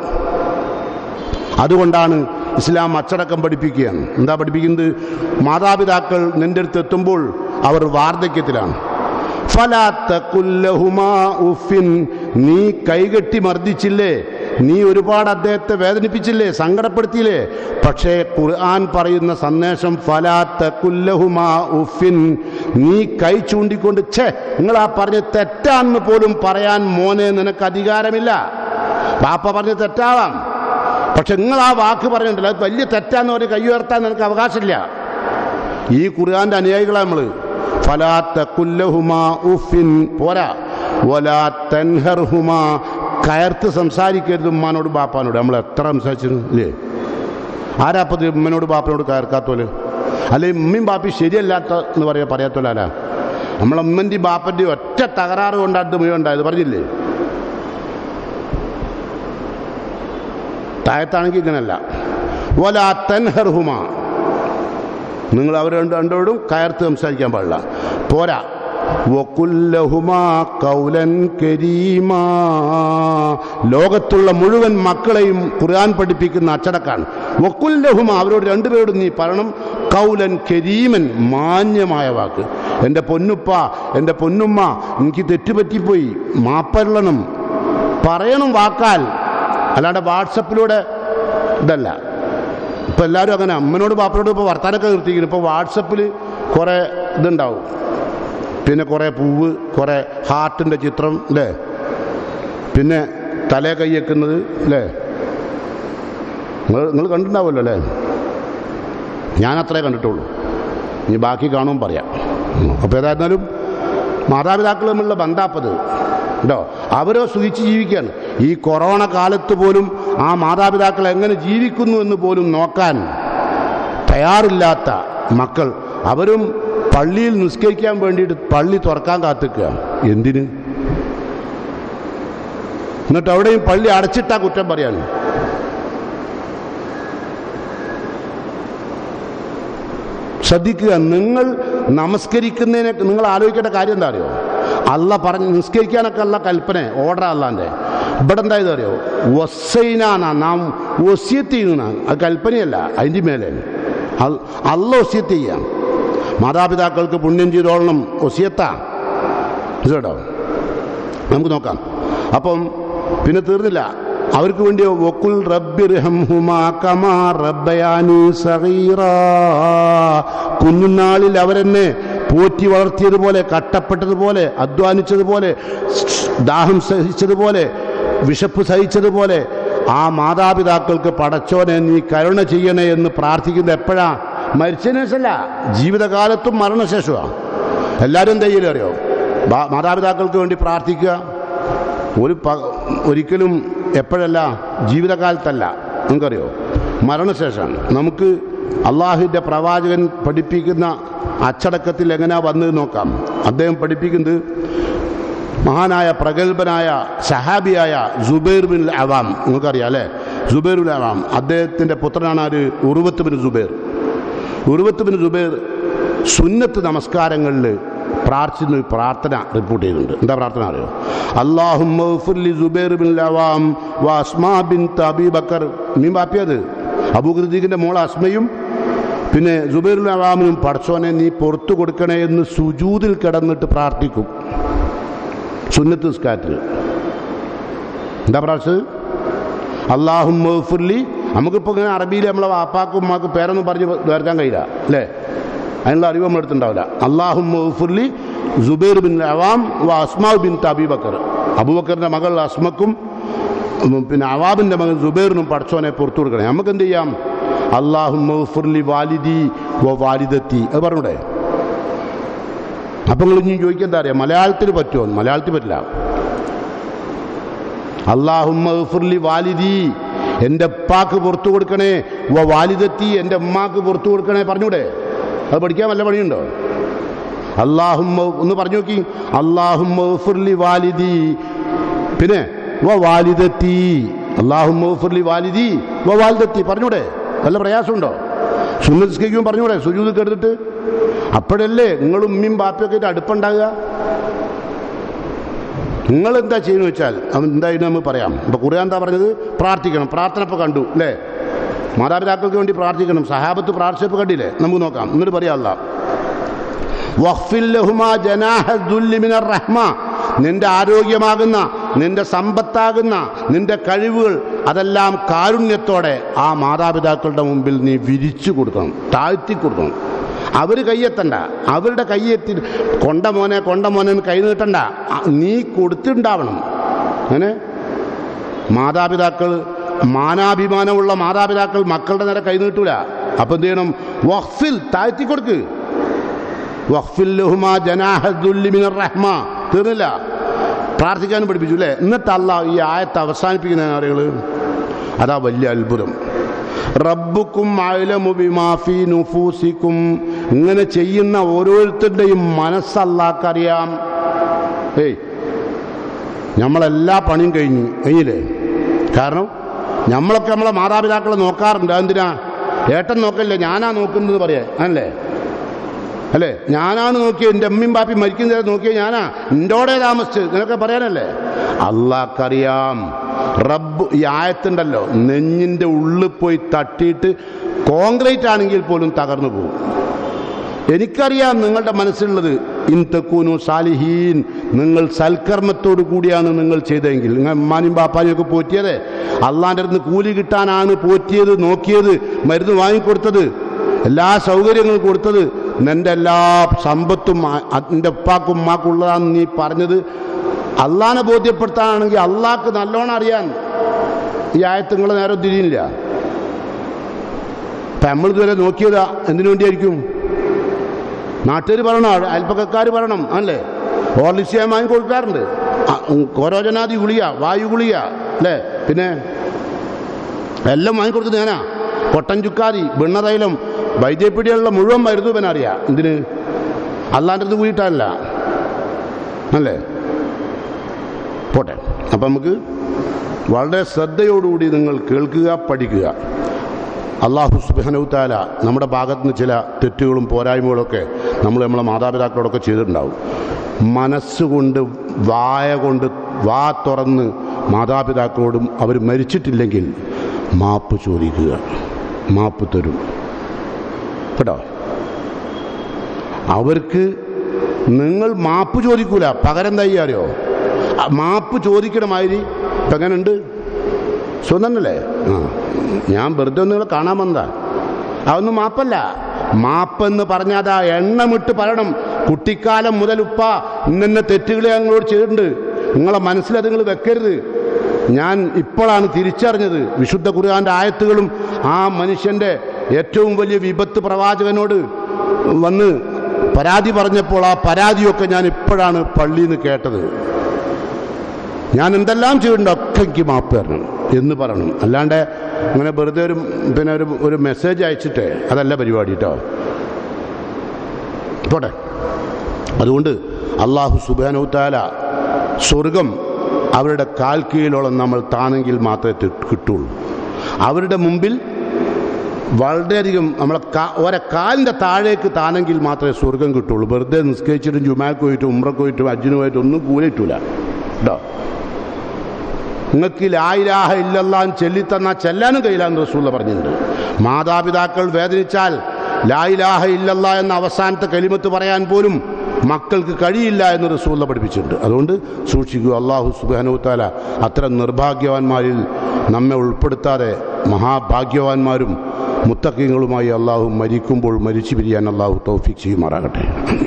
അതുകൊണ്ടാണ് ഇസ്ലാം അച്ചടക്കം പഠിപ്പിക്കുകയാണ് എന്താ പഠിപ്പിക്കുന്നത് മാതാപിതാക്കൾ നിന്റെ അടുത്ത് എത്തുമ്പോൾ അവർ വാർദ്ധക്യത്തിലാണ് ഫലാത്ത കുല്ലഹുമാ ഉഫിൻ നീ കൈകെട്ടി മർദ്ദിച്ചില്ലേ നീ ഒരുപാട് അദ്ദേഹത്തെ വേദനിപ്പിച്ചില്ലേ സങ്കടപ്പെടുത്തിയില്ലേ പക്ഷേ ഖുർആൻ പറയുന്ന സന്ദേശം ഫലാത്ത കുല്ലഹുമാ ഉഫിൻ നീ കൈ ചൂണ്ടിക്കൊണ്ട് ഛേ നിങ്ങൾ ആ പറഞ്ഞ തെറ്റാന്ന് പോലും പറയാൻ മോനെ നിനക്ക് അധികാരമില്ല ബാപ്പ പറഞ്ഞ് തെറ്റാവാം പക്ഷെ നിങ്ങൾ ആ വാക്ക് പറഞ്ഞിട്ടില്ല അത് വലിയ തെറ്റാന്ന് പറഞ്ഞ് കൈ ഉയർത്താൻ നിനക്ക് അവകാശമില്ല ഈ ഖുർആന്റെ അനുയായികളാ നമ്മള് ഫലാത്ത കുല്ലഹുമാ ഉഫിൻ പോരാ വലാ തൻഹർഹുമാ കയർത്ത് സംസാരിക്കരുത് ഉമ്മാനോട് ബാപ്പാനോട് നമ്മൾ എത്ര സംസാരിച്ചിരുന്നു ഇല്ലേ ആരാ അപ്പത് ഉമ്മനോട് ബാപ്പനോട് കയർക്കാത്തോല് അല്ലെ ഉമ്മയും ബാപ്പി ശരിയല്ലാത്ത എന്ന് പറയാ പറയാത്തോല ആരാ നമ്മളെ ഉമ്മൻ്റെയും ബാപ്പൻ്റെയും ഒറ്റ തകരാറ് കൊണ്ടാണ് ഇത് മുഴുവൻ ഉണ്ടായത് പറഞ്ഞില്ലേ താഴത്താണെങ്കിൽ ഇങ്ങനല്ല വലാ തൻഹർഹുമ നിങ്ങൾ അവർ രണ്ട് രണ്ടോടും കയർത്ത് സംസാരിക്കാൻ പാടില്ല പോരാ വകുല്ലഹുമാ കൗലൻ കരീമാ ലോകത്തുള്ള മുഴുവൻ മക്കളെയും ഖുർആൻ പഠിപ്പിക്കുന്ന അച്ചടക്കാണ് വക്കുല്ലഹുമ അവരോട് രണ്ടുപേരോടും നീ പറയണം കൗലൻ കരീമൻ മാന്യമായ വാക്ക് എൻ്റെ പൊന്നുപ്പ എൻ്റെ പൊന്നുമ്മ എനിക്ക് തെറ്റുപറ്റിപ്പോയി മാപ്പരളണം പറയണം വാക്കാൽ അല്ലാണ്ട് വാട്സപ്പിലൂടെ ഇതല്ല ഇപ്പം എല്ലാവരും അങ്ങനെ അമ്മനോട് ബാപ്പനോട് ഇപ്പോൾ വർത്താനൊക്കെ നിർത്തിയിരിക്കുന്നു ഇപ്പോൾ വാട്സപ്പിൽ കുറേ ഇതുണ്ടാവും പിന്നെ കുറേ പൂവ് കുറേ ഹാർട്ടിൻ്റെ ചിത്രം അല്ലേ പിന്നെ തലേ കൈയ്യേക്കുന്നത് അല്ലേ നിങ്ങൾ നിങ്ങൾ കണ്ടിട്ടുണ്ടാവുമല്ലോ അല്ലേ ഞാൻ അത്രേ കണ്ടിട്ടുള്ളൂ ഇനി ബാക്കി കാണും പറയാം അപ്പോൾ ഏതായിരുന്നാലും മാതാപിതാക്കൾ തമ്മിലുള്ള ബന്ധാപ്പത് കേട്ടോ അവരോ സുഖിച്ച് ജീവിക്കുകയാണ് ഈ കൊറോണ കാലത്ത് പോലും ആ മാതാപിതാക്കൾ എങ്ങനെ ജീവിക്കുന്നു എന്ന് പോലും നോക്കാൻ തയ്യാറില്ലാത്ത മക്കൾ അവരും പള്ളിയിൽ നിസ്കരിക്കാൻ വേണ്ടിയിട്ട് പള്ളി തുറക്കാൻ കാത്തിക്കുക എന്തിന് എന്നിട്ട് അവിടെയും പള്ളി അടച്ചിട്ടാ കുറ്റം പറയാൻ ശ്രദ്ധിക്കുക നിങ്ങൾ നമസ്കരിക്കുന്നതിനെ നിങ്ങൾ ആലോചിക്കേണ്ട കാര്യം എന്താ അറിയോ അല്ല പറഞ്ഞ് നിസ്കരിക്കാനൊക്കെ ഉള്ള കൽപ്പന ഓർഡർ അല്ലാൻ്റെ ഇവിടെ എന്താ ഇത് അറിയോ വസൈനാണ് നാം ഒസ്യത്ത് ചെയ്യുന്ന അത് കൽപ്പനയല്ല അതിൻ്റെ മേലെ അൽ- അല്ല ഒസ്യത്ത് ചെയ്യാം മാതാപിതാക്കൾക്ക് പുണ്യം ചെയ്തോളണം ഒസ്യത്താ ഇത് കേട്ടോ നമുക്ക് നോക്കാം അപ്പം പിന്നെ തീർന്നില്ല അവർക്ക് വേണ്ടി വക്കുൽ റബ്ബിർഹംഹുമാ കമാ റബ്ബയാനി സഗീറാ കുഞ്ഞുനാളിൽ അവരെന്നെ പോറ്റി വളർത്തിയതുപോലെ കട്ടപ്പെട്ടതുപോലെ അധ്വാനിച്ചതുപോലെ ദാഹം സഹിച്ചതുപോലെ വിശപ്പ് സഹിച്ചതുപോലെ ആ മാതാപിതാക്കൾക്ക് പടച്ചോനെ നീ കരുണ ചെയ്യണേ എന്ന് പ്രാർത്ഥിക്കുന്നത് എപ്പോഴാ മരിച്ചതിന് ശേഷമല്ല ജീവിതകാലത്തും മരണശേഷമാണ് എല്ലാവരും എന്താ ചെയ്യലും അറിയോ ബാ- മാതാപിതാക്കൾക്ക് വേണ്ടി പ്രാർത്ഥിക്കുക ഒരു പ ഒരിക്കലും എപ്പോഴല്ല ജീവിതകാലത്തല്ല നിങ്ങൾക്കറിയോ മരണശേഷമാണ് നമുക്ക് അള്ളാഹുവിൻ്റെ പ്രവാചകൻ പഠിപ്പിക്കുന്ന അച്ചടക്കത്തിൽ എങ്ങനെയാ വന്നത് നോക്കാം അദ്ദേഹം പഠിപ്പിക്കുന്നത് മഹാനായ പ്രഗത്ഭനായ സഹാബിയായ ജുബൈർ ബിൻ അവാം നിങ്ങൾക്കറിയാം അല്ലേ ജുബൈർ ബിൻ അവാം അദ്ദേഹത്തിൻ്റെ പുത്രനാണ് ആര് Urwah bin Zubair Urwah bin Zubair സുന്നത്ത് നമസ്കാരങ്ങളിൽ പ്രാർത്ഥിക്കുന്ന ഒരു പ്രാർത്ഥന റിപ്പോർട്ട് ചെയ്തിട്ടുണ്ട് എന്താ പ്രാർത്ഥന അറിയോ അള്ളാഹും ജുബൈർ ബിൻ ലവാം വ അസ്മാ ബിൻ അബി ബക്കർ മീൻ ബാപ്പിയത് അബൂഖൃദീഖിൻ്റെ മോൾ അസ്മയും പിന്നെ ജുബൈർ ലവാമിനും പടച്ചോനെ നീ പുറത്തു കൊടുക്കണേ എന്ന് സുജൂതിൽ കിടന്നിട്ട് പ്രാർത്ഥിക്കും സുന്നത്ത് നിസ്കാരത്തിൽ എന്താ പ്രാർത്ഥിച്ചത് അള്ളാഹും മഹഫുല്ലി നമുക്കിപ്പോൾ ഇങ്ങനെ അറബിയിൽ നമ്മളെ വാപ്പാക്കും ഉമ്മാക്കും പേരൊന്നും പറഞ്ഞ് വേർക്കാൻ കഴിയില്ല അല്ലേ അതിനുള്ള അറിവ് നമ്മൾ എടുത്തിട്ടുണ്ടാവില്ല അള്ളാഹും മഹഫുല്ലി ജുബൈർ ബിൻ അവാം വ അസ്മാവ് ബിൻ അബീബക്കർ അബൂബക്കറിൻ്റെ മകൾ അസ്മക്കും ഉം, പിന്നെ അവാബിൻ്റെ മകൻ ജുബൈറിനും പഠിച്ചോനെ പുറത്തു കൊടുക്കണേ നമുക്ക് എന്ത് ചെയ്യാം അള്ളാഹും മഹഫുർലി വാലിദി വ വാലിദത്തി അത് പറഞ്ഞൂടെ അപ്പം നിങ്ങൾ ഇനി ചോദിക്കാൻ എന്താ അറിയാം മലയാളത്തിൽ പറ്റുമോ മലയാളത്തിൽ പറ്റില്ല അള്ളാഹുമ്മി വാലിദി എൻ്റെ ഉപ്പാക്ക് പുറത്തു കൊടുക്കണേ വ വാലിദത്തി എൻ്റെ ഉമ്മാക്ക് പുറത്തു കൊടുക്കണേ പറഞ്ഞൂടെ അത് പഠിക്കാൻ വല്ല പണിയുണ്ടോ അള്ളാഹുമ്മ ഒന്ന് പറഞ്ഞു നോക്കി അള്ളാഹുമ്മി വാലിദി പിന്നെ വ വാലിദത്തി അള്ളാഹുമ്മി വാലിദി വ വാലിദത്തി പറഞ്ഞൂടെ വല്ല പ്രയാസമുണ്ടോ സുന്നസ്കരിക്കും പറഞ്ഞൂടെ സുജൂത് കേട്ടിട്ട് അപ്പോഴല്ലേ നിങ്ങളും ഉമ്മയും ബാപ്പയൊക്കെ ആയിട്ട് അടുപ്പുണ്ടാകുക നിങ്ങൾ എന്താ ചെയ്യുന്നു വെച്ചാൽ അവൻ എന്തായാലും നമുക്ക് പറയാം ഇപ്പൊ ഖുർആൻ എന്താ പറഞ്ഞത് പ്രാർത്ഥിക്കണം പ്രാർത്ഥന ഇപ്പൊ കണ്ടു അല്ലേ മാതാപിതാക്കൾക്ക് വേണ്ടി പ്രാർത്ഥിക്കണം സഹാബത്ത് പ്രാർത്ഥിച്ചപ്പോൾ കണ്ടില്ലേ നമുക്ക് നോക്കാം എന്നിട്ട് പറയാമല്ല റഹ്മ നിന്റെ ആരോഗ്യമാകുന്ന നിന്റെ സമ്പത്താകുന്ന നിന്റെ കഴിവുകൾ അതെല്ലാം കാരുണ്യത്തോടെ ആ മാതാപിതാക്കളുടെ മുമ്പിൽ നീ വിരിച്ചു കൊടുക്കണം താഴ്ത്തി കൊടുക്കണം അവർ കയ്യെത്തണ്ട അവരുടെ കയ്യെത്തി കൊണ്ട മോനെ കൊണ്ട മോനെ എന്ന് കൈ നീട്ടണ്ട ആ, നീ കൊടുത്തിട്ടുണ്ടാവണം അങ്ങനെ മാതാപിതാക്കൾ മാനാഭിമാനമുള്ള മാതാപിതാക്കൾ മക്കളുടെ നേരെ കൈ നീട്ടൂല അപ്പം എന്ത് ചെയ്യണം വഖ്ഫിൽ താഴ്ത്തി കൊടുക്ക് വഖ്ഫിൽ ലഹുമാ ജനാഹദ്ദുല്ലി മിനർ റഹ്മ തീർന്നില്ല പ്രാർത്ഥിക്കാനും പഠിപ്പിച്ചു അല്ലേ എന്നിട്ട് അല്ല ഈ ആയത്ത് അവസാനിപ്പിക്കുന്ന ആളുകൾ അതാ വലിയ അത്ഭുതം റബ്ബുക്കും അയലമു ബിമാഫി നുഫൂസിക്കും ഇങ്ങനെ ചെയ്യുന്ന ഓരോരുത്തരുടെയും മനസ്സല്ലാക്കറിയാം ഏയ് നമ്മളെല്ലാ പണിയും കഴിഞ്ഞു കഴിഞ്ഞില്ലേ കാരണം നമ്മളൊക്കെ നമ്മളെ മാതാപിതാക്കളെ നോക്കാറുണ്ട് എന്തിനാ ഏട്ടൻ നോക്കല്ലേ ഞാനാ നോക്കുന്നത് പറയാ അല്ലേ അല്ലേ ഞാനാണ് നോക്കിയത് എൻ്റെ അമ്മയും പാപ്പി മരിക്കുന്ന നോക്കിയത് ഞാനാ എൻ്റോടെ താമസിച്ച് നിനക്ക് പറയാനല്ലേ അള്ളാഹ്ക്കറിയാം റബ്ബ് ഈ ആയത്തുണ്ടല്ലോ നെഞ്ഞിൻ്റെ ഉള്ളിൽ പോയി തട്ടിയിട്ട് കോൺക്രീറ്റ് ആണെങ്കിൽ പോലും തകർന്നു പോകും എനിക്കറിയാം നിങ്ങളുടെ മനസ്സിലുള്ളത് ഇൻ തെക്കൂനു സാലിഹീൻ നിങ്ങൾ സൽക്കർമ്മത്തോടു കൂടിയാണ് നിങ്ങൾ ചെയ്തതെങ്കിൽ നിങ്ങൾ അമ്മാനും ബാപ്പാനും ഒക്കെ പോറ്റിയത് അള്ളാൻ്റെ അടുത്ത് കൂലി കിട്ടാനാണ് പോറ്റിയത് നോക്കിയത് മരുന്ന് വാങ്ങിക്കൊടുത്തത് എല്ലാ സൗകര്യങ്ങളും കൊടുത്തത് നിന്റെ എല്ലാ സമ്പത്തും എൻ്റെ ഉപ്പാക്കും ഉമ്മാക്കും ഉള്ളതാണെന്ന് നീ പറഞ്ഞത് അള്ളാനെ ബോധ്യപ്പെടുത്താനാണെങ്കിൽ അള്ളാഹ്ക്ക് നല്ലോണം അറിയാൻ ഈ ആയത്ത് നിങ്ങൾ നേരെ തിരിയില്ല ഇപ്പം നമ്മൾ ഇതുവരെ നോക്കിയതാ എന്തിനു വേണ്ടിയായിരിക്കും നാട്ടുകാർ പറയണം അയൽപ്പക്കക്കാർ പറയണം അല്ലേ ഓർലിസ്യം വാങ്ങി കൊടുക്കാറുണ്ട് ആ, ഉം, കോരോജനാദി ഗുളിക വായു ഗുളിക അല്ലേ പിന്നെ എല്ലാം വാങ്ങിക്കൊടുത്തത് ഞാനാ കൊട്ടൻ ചുക്കാരി വെണ്ണതൈലം വൈദ്യപ്പീടിയുള്ള മുഴുവൻ മരുന്ന് ഇവൻ അറിയാം എന്തിന് അല്ലാൻ്റെ അടുത്ത് കൂടിയിട്ടല്ല അല്ലേ പോട്ടെ അപ്പം നമുക്ക് വളരെ ശ്രദ്ധയോടുകൂടി നിങ്ങൾ കേൾക്കുക പഠിക്കുക അള്ളാഹു സുബാനവുത്താല നമ്മുടെ ഭാഗത്ത് നിന്ന് ചില തെറ്റുകളും പോരായ്മകളൊക്കെ നമ്മൾ നമ്മളെ മാതാപിതാക്കളോടൊക്കെ ചെയ്തിട്ടുണ്ടാവും മനസ്സുകൊണ്ട് വായ കൊണ്ട് വാ തുറന്ന് മാതാപിതാക്കളോടും അവർ മരിച്ചിട്ടില്ലെങ്കിൽ മാപ്പ് ചോദിക്കുക മാപ്പ് തരും കേട്ടോ അവർക്ക് നിങ്ങൾ മാപ്പ് ചോദിക്കൂല പകരം എന്താ ചെയ്യുക അറിയോ ആ മാപ്പ് ചോദിക്കണ മാതിരി ഇപ്പം എങ്ങനെയുണ്ട് സുന്ദരനല്ലേ ആ ഞാൻ വെറുതെ ഒന്ന് നിങ്ങളെ കാണാൻ വന്നതാ അതൊന്നും മാപ്പല്ല മാപ്പെന്ന് പറഞ്ഞാൽ അതാ എണ്ണമിട്ട് പറയണം കുട്ടിക്കാലം മുതൽ ഉപ്പ ഇന്നെ തെറ്റുകളെ ഞങ്ങളോട് ചെയ്തിട്ടുണ്ട് നിങ്ങളെ മനസ്സിലത് നിങ്ങൾ വെക്കരുത് ഞാൻ ഇപ്പോഴാണ് തിരിച്ചറിഞ്ഞത് വിശുദ്ധ ഖുർആന്റെ ആയത്തുകളും ആ മനുഷ്യന്റെ ഏറ്റവും വലിയ വിപത്ത് പ്രവാചകനോട് വന്ന് പരാതി പറഞ്ഞപ്പോൾ ആ പരാതിയൊക്കെ ഞാൻ ഇപ്പോഴാണ് പള്ളിയിൽ നിന്ന് കേട്ടത് ഞാൻ എന്തെല്ലാം ചെയ്തിട്ടുണ്ട് ഒക്കെ എനിക്ക് മാപ്പ് തരണം എന്ന് പറയണം അല്ലാണ്ട് അങ്ങനെ വെറുതെ ഒരു പിന്നെ ഒരു ഒരു മെസ്സേജ് അയച്ചിട്ട് അതല്ല പരിപാടി കേട്ടോ പോട്ടെ അതുകൊണ്ട് അള്ളാഹു സുബാനൗത്താല സ്വർഗം അവരുടെ കാൽ കീഴിലോളം നമ്മൾ താണെങ്കിൽ മാത്രമേ തി- കിട്ടുള്ളൂ അവരുടെ മുമ്പിൽ വളരെയധികം നമ്മളെ കാ- ഒരെ കാലിൻ്റെ താഴേക്ക് താണെങ്കിൽ മാത്രമേ സ്വർഗം കിട്ടുള്ളൂ വെറുതെ നിസ്കരിച്ചിട്ടും ജുമാക്ക് പോയിട്ടും ഉമ്രക്ക് പോയിട്ടും അജ്ജിന് പോയിട്ടും ഒന്നും കൂലിയിട്ടില്ല കേട്ടോ നിങ്ങൾക്ക് ലായിലാഹ ഇല്ലെല്ലാം ചൊല്ലിത്തന്നാൽ ചെല്ലാനും കഴിയില്ലാന്ന് റസൂള്ള പറഞ്ഞിട്ടുണ്ട് മാതാപിതാക്കൾ വേദനിച്ചാൽ ലായിലാഹ ഇല്ലല്ല എന്ന അവസാനത്തെ കലിമത്ത് പറയാൻ പോലും മക്കൾക്ക് കഴിയില്ല എന്ന് റസൂള്ള പഠിപ്പിച്ചിട്ടുണ്ട് അതുകൊണ്ട് സൂക്ഷിക്കുക അള്ളാഹു സുബാനുത്താല അത്തരം നിർഭാഗ്യവാന്മാരിൽ നമ്മെ ഉൾപ്പെടുത്താതെ മഹാഭാഗ്യവാന്മാരും മുത്തക്കിങ്ങളുമായി അള്ളാഹു മരിക്കുമ്പോൾ മരിച്ചു പിരിയാൻ അള്ളാഹു തൗഫിക് ചെയ്യുമാറാകട്ടെ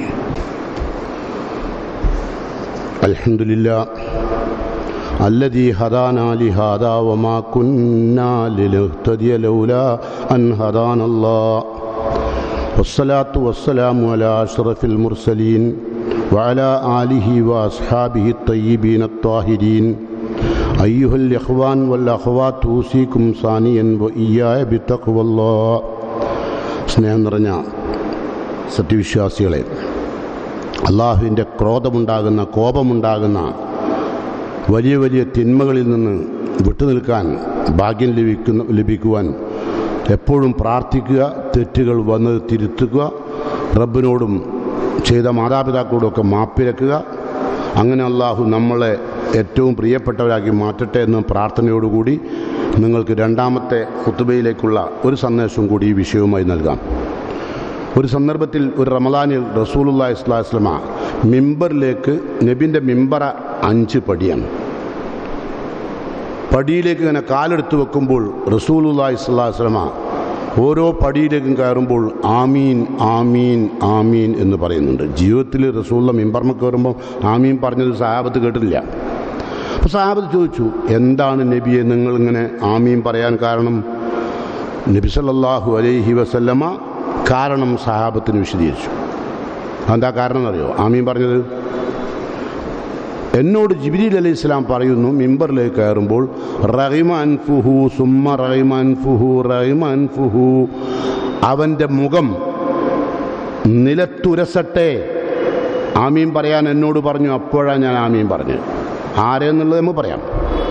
അലഹമില്ല الذي هدانا لهذا وما كنا لنهتدي لولا أن هدانا الله والصلاة والسلام على أشرف المرسلين وعلى آله وأصحابه الطيبين الطاهرين أيها الإخوان والأخوات أوصيكم ثانيا وإياي بتقوى الله സ്നേഹം നിറഞ്ഞ സത്യവിശ്വാസികളെ അള്ളാഹുവിൻ്റെ ക്രോധമുണ്ടാകുന്ന കോപമുണ്ടാകുന്ന വലിയ വലിയ തിന്മകളിൽ നിന്ന് വിട്ടുനിൽക്കാൻ ഭാഗ്യം ലഭിക്കുന്ന ലഭിക്കുവാൻ എപ്പോഴും പ്രാർത്ഥിക്കുക തെറ്റുകൾ വന്ന് തിരുത്തുക റബ്ബിനോടും ചെയ്ത മാതാപിതാക്കളോടൊക്കെ മാപ്പിരക്കുക അങ്ങനെ അള്ളാഹു നമ്മളെ ഏറ്റവും പ്രിയപ്പെട്ടവരാക്കി മാറ്റട്ടെ എന്ന പ്രാർത്ഥനയോടുകൂടി നിങ്ങൾക്ക് രണ്ടാമത്തെ കുത്തുബയിലേക്കുള്ള ഒരു സന്ദേശവും കൂടി ഈ വിഷയവുമായി നൽകാം ഒരു സന്ദർഭത്തിൽ ഒരു റമദാനിൽ റസൂലുല്ലാ ഇസ്ലാസ്ലമ മിമ്പറിലേക്ക് നബിൻ്റെ മിമ്പറ അഞ്ച് പടിയാണ് പടിയിലേക്ക് ഇങ്ങനെ കാലെടുത്ത് വെക്കുമ്പോൾ റസൂലുല്ലാ ഇസ്ലാസ്ലമ ഓരോ പടിയിലേക്കും കയറുമ്പോൾ ആമീൻ ആമീൻ ആമീൻ എന്ന് പറയുന്നുണ്ട് ജീവിതത്തിൽ റസൂലുള്ള മിമ്പർമ കയറുമ്പോൾ ആമീൻ പറഞ്ഞത് സഹാബത്ത് കേട്ടില്ല അപ്പോൾ സഹാബത്ത് ചോദിച്ചു എന്താണ് നബിയെ നിങ്ങളിങ്ങനെ ആമീൻ പറയാൻ കാരണം നബി സല്ലല്ലാഹു അലൈഹി വസല്ലമ കാരണം സഹാബത്തിന് വിശദീകരിച്ചു എന്താ കാരണം എന്നറിയോ ആമീൻ പറഞ്ഞത് എന്നോട് ജിബിരിൽ അലൈഹി ഇസ്ലാം പറയുന്നു മിമ്പറിലേക്ക് കയറുമ്പോൾ റഹിമാൻ ഫുഹു സുമ്മ റഹിമാൻ ഫുഹു റഹിമാൻ ഫുഹു അവൻ്റെ മുഖം നിലത്തുരസട്ടെ ആമീൻ പറയാൻ എന്നോട് പറഞ്ഞു അപ്പോഴാണ് ഞാൻ ആമീൻ പറഞ്ഞു ആരെന്നുള്ളത് നമുക്ക് പറയാം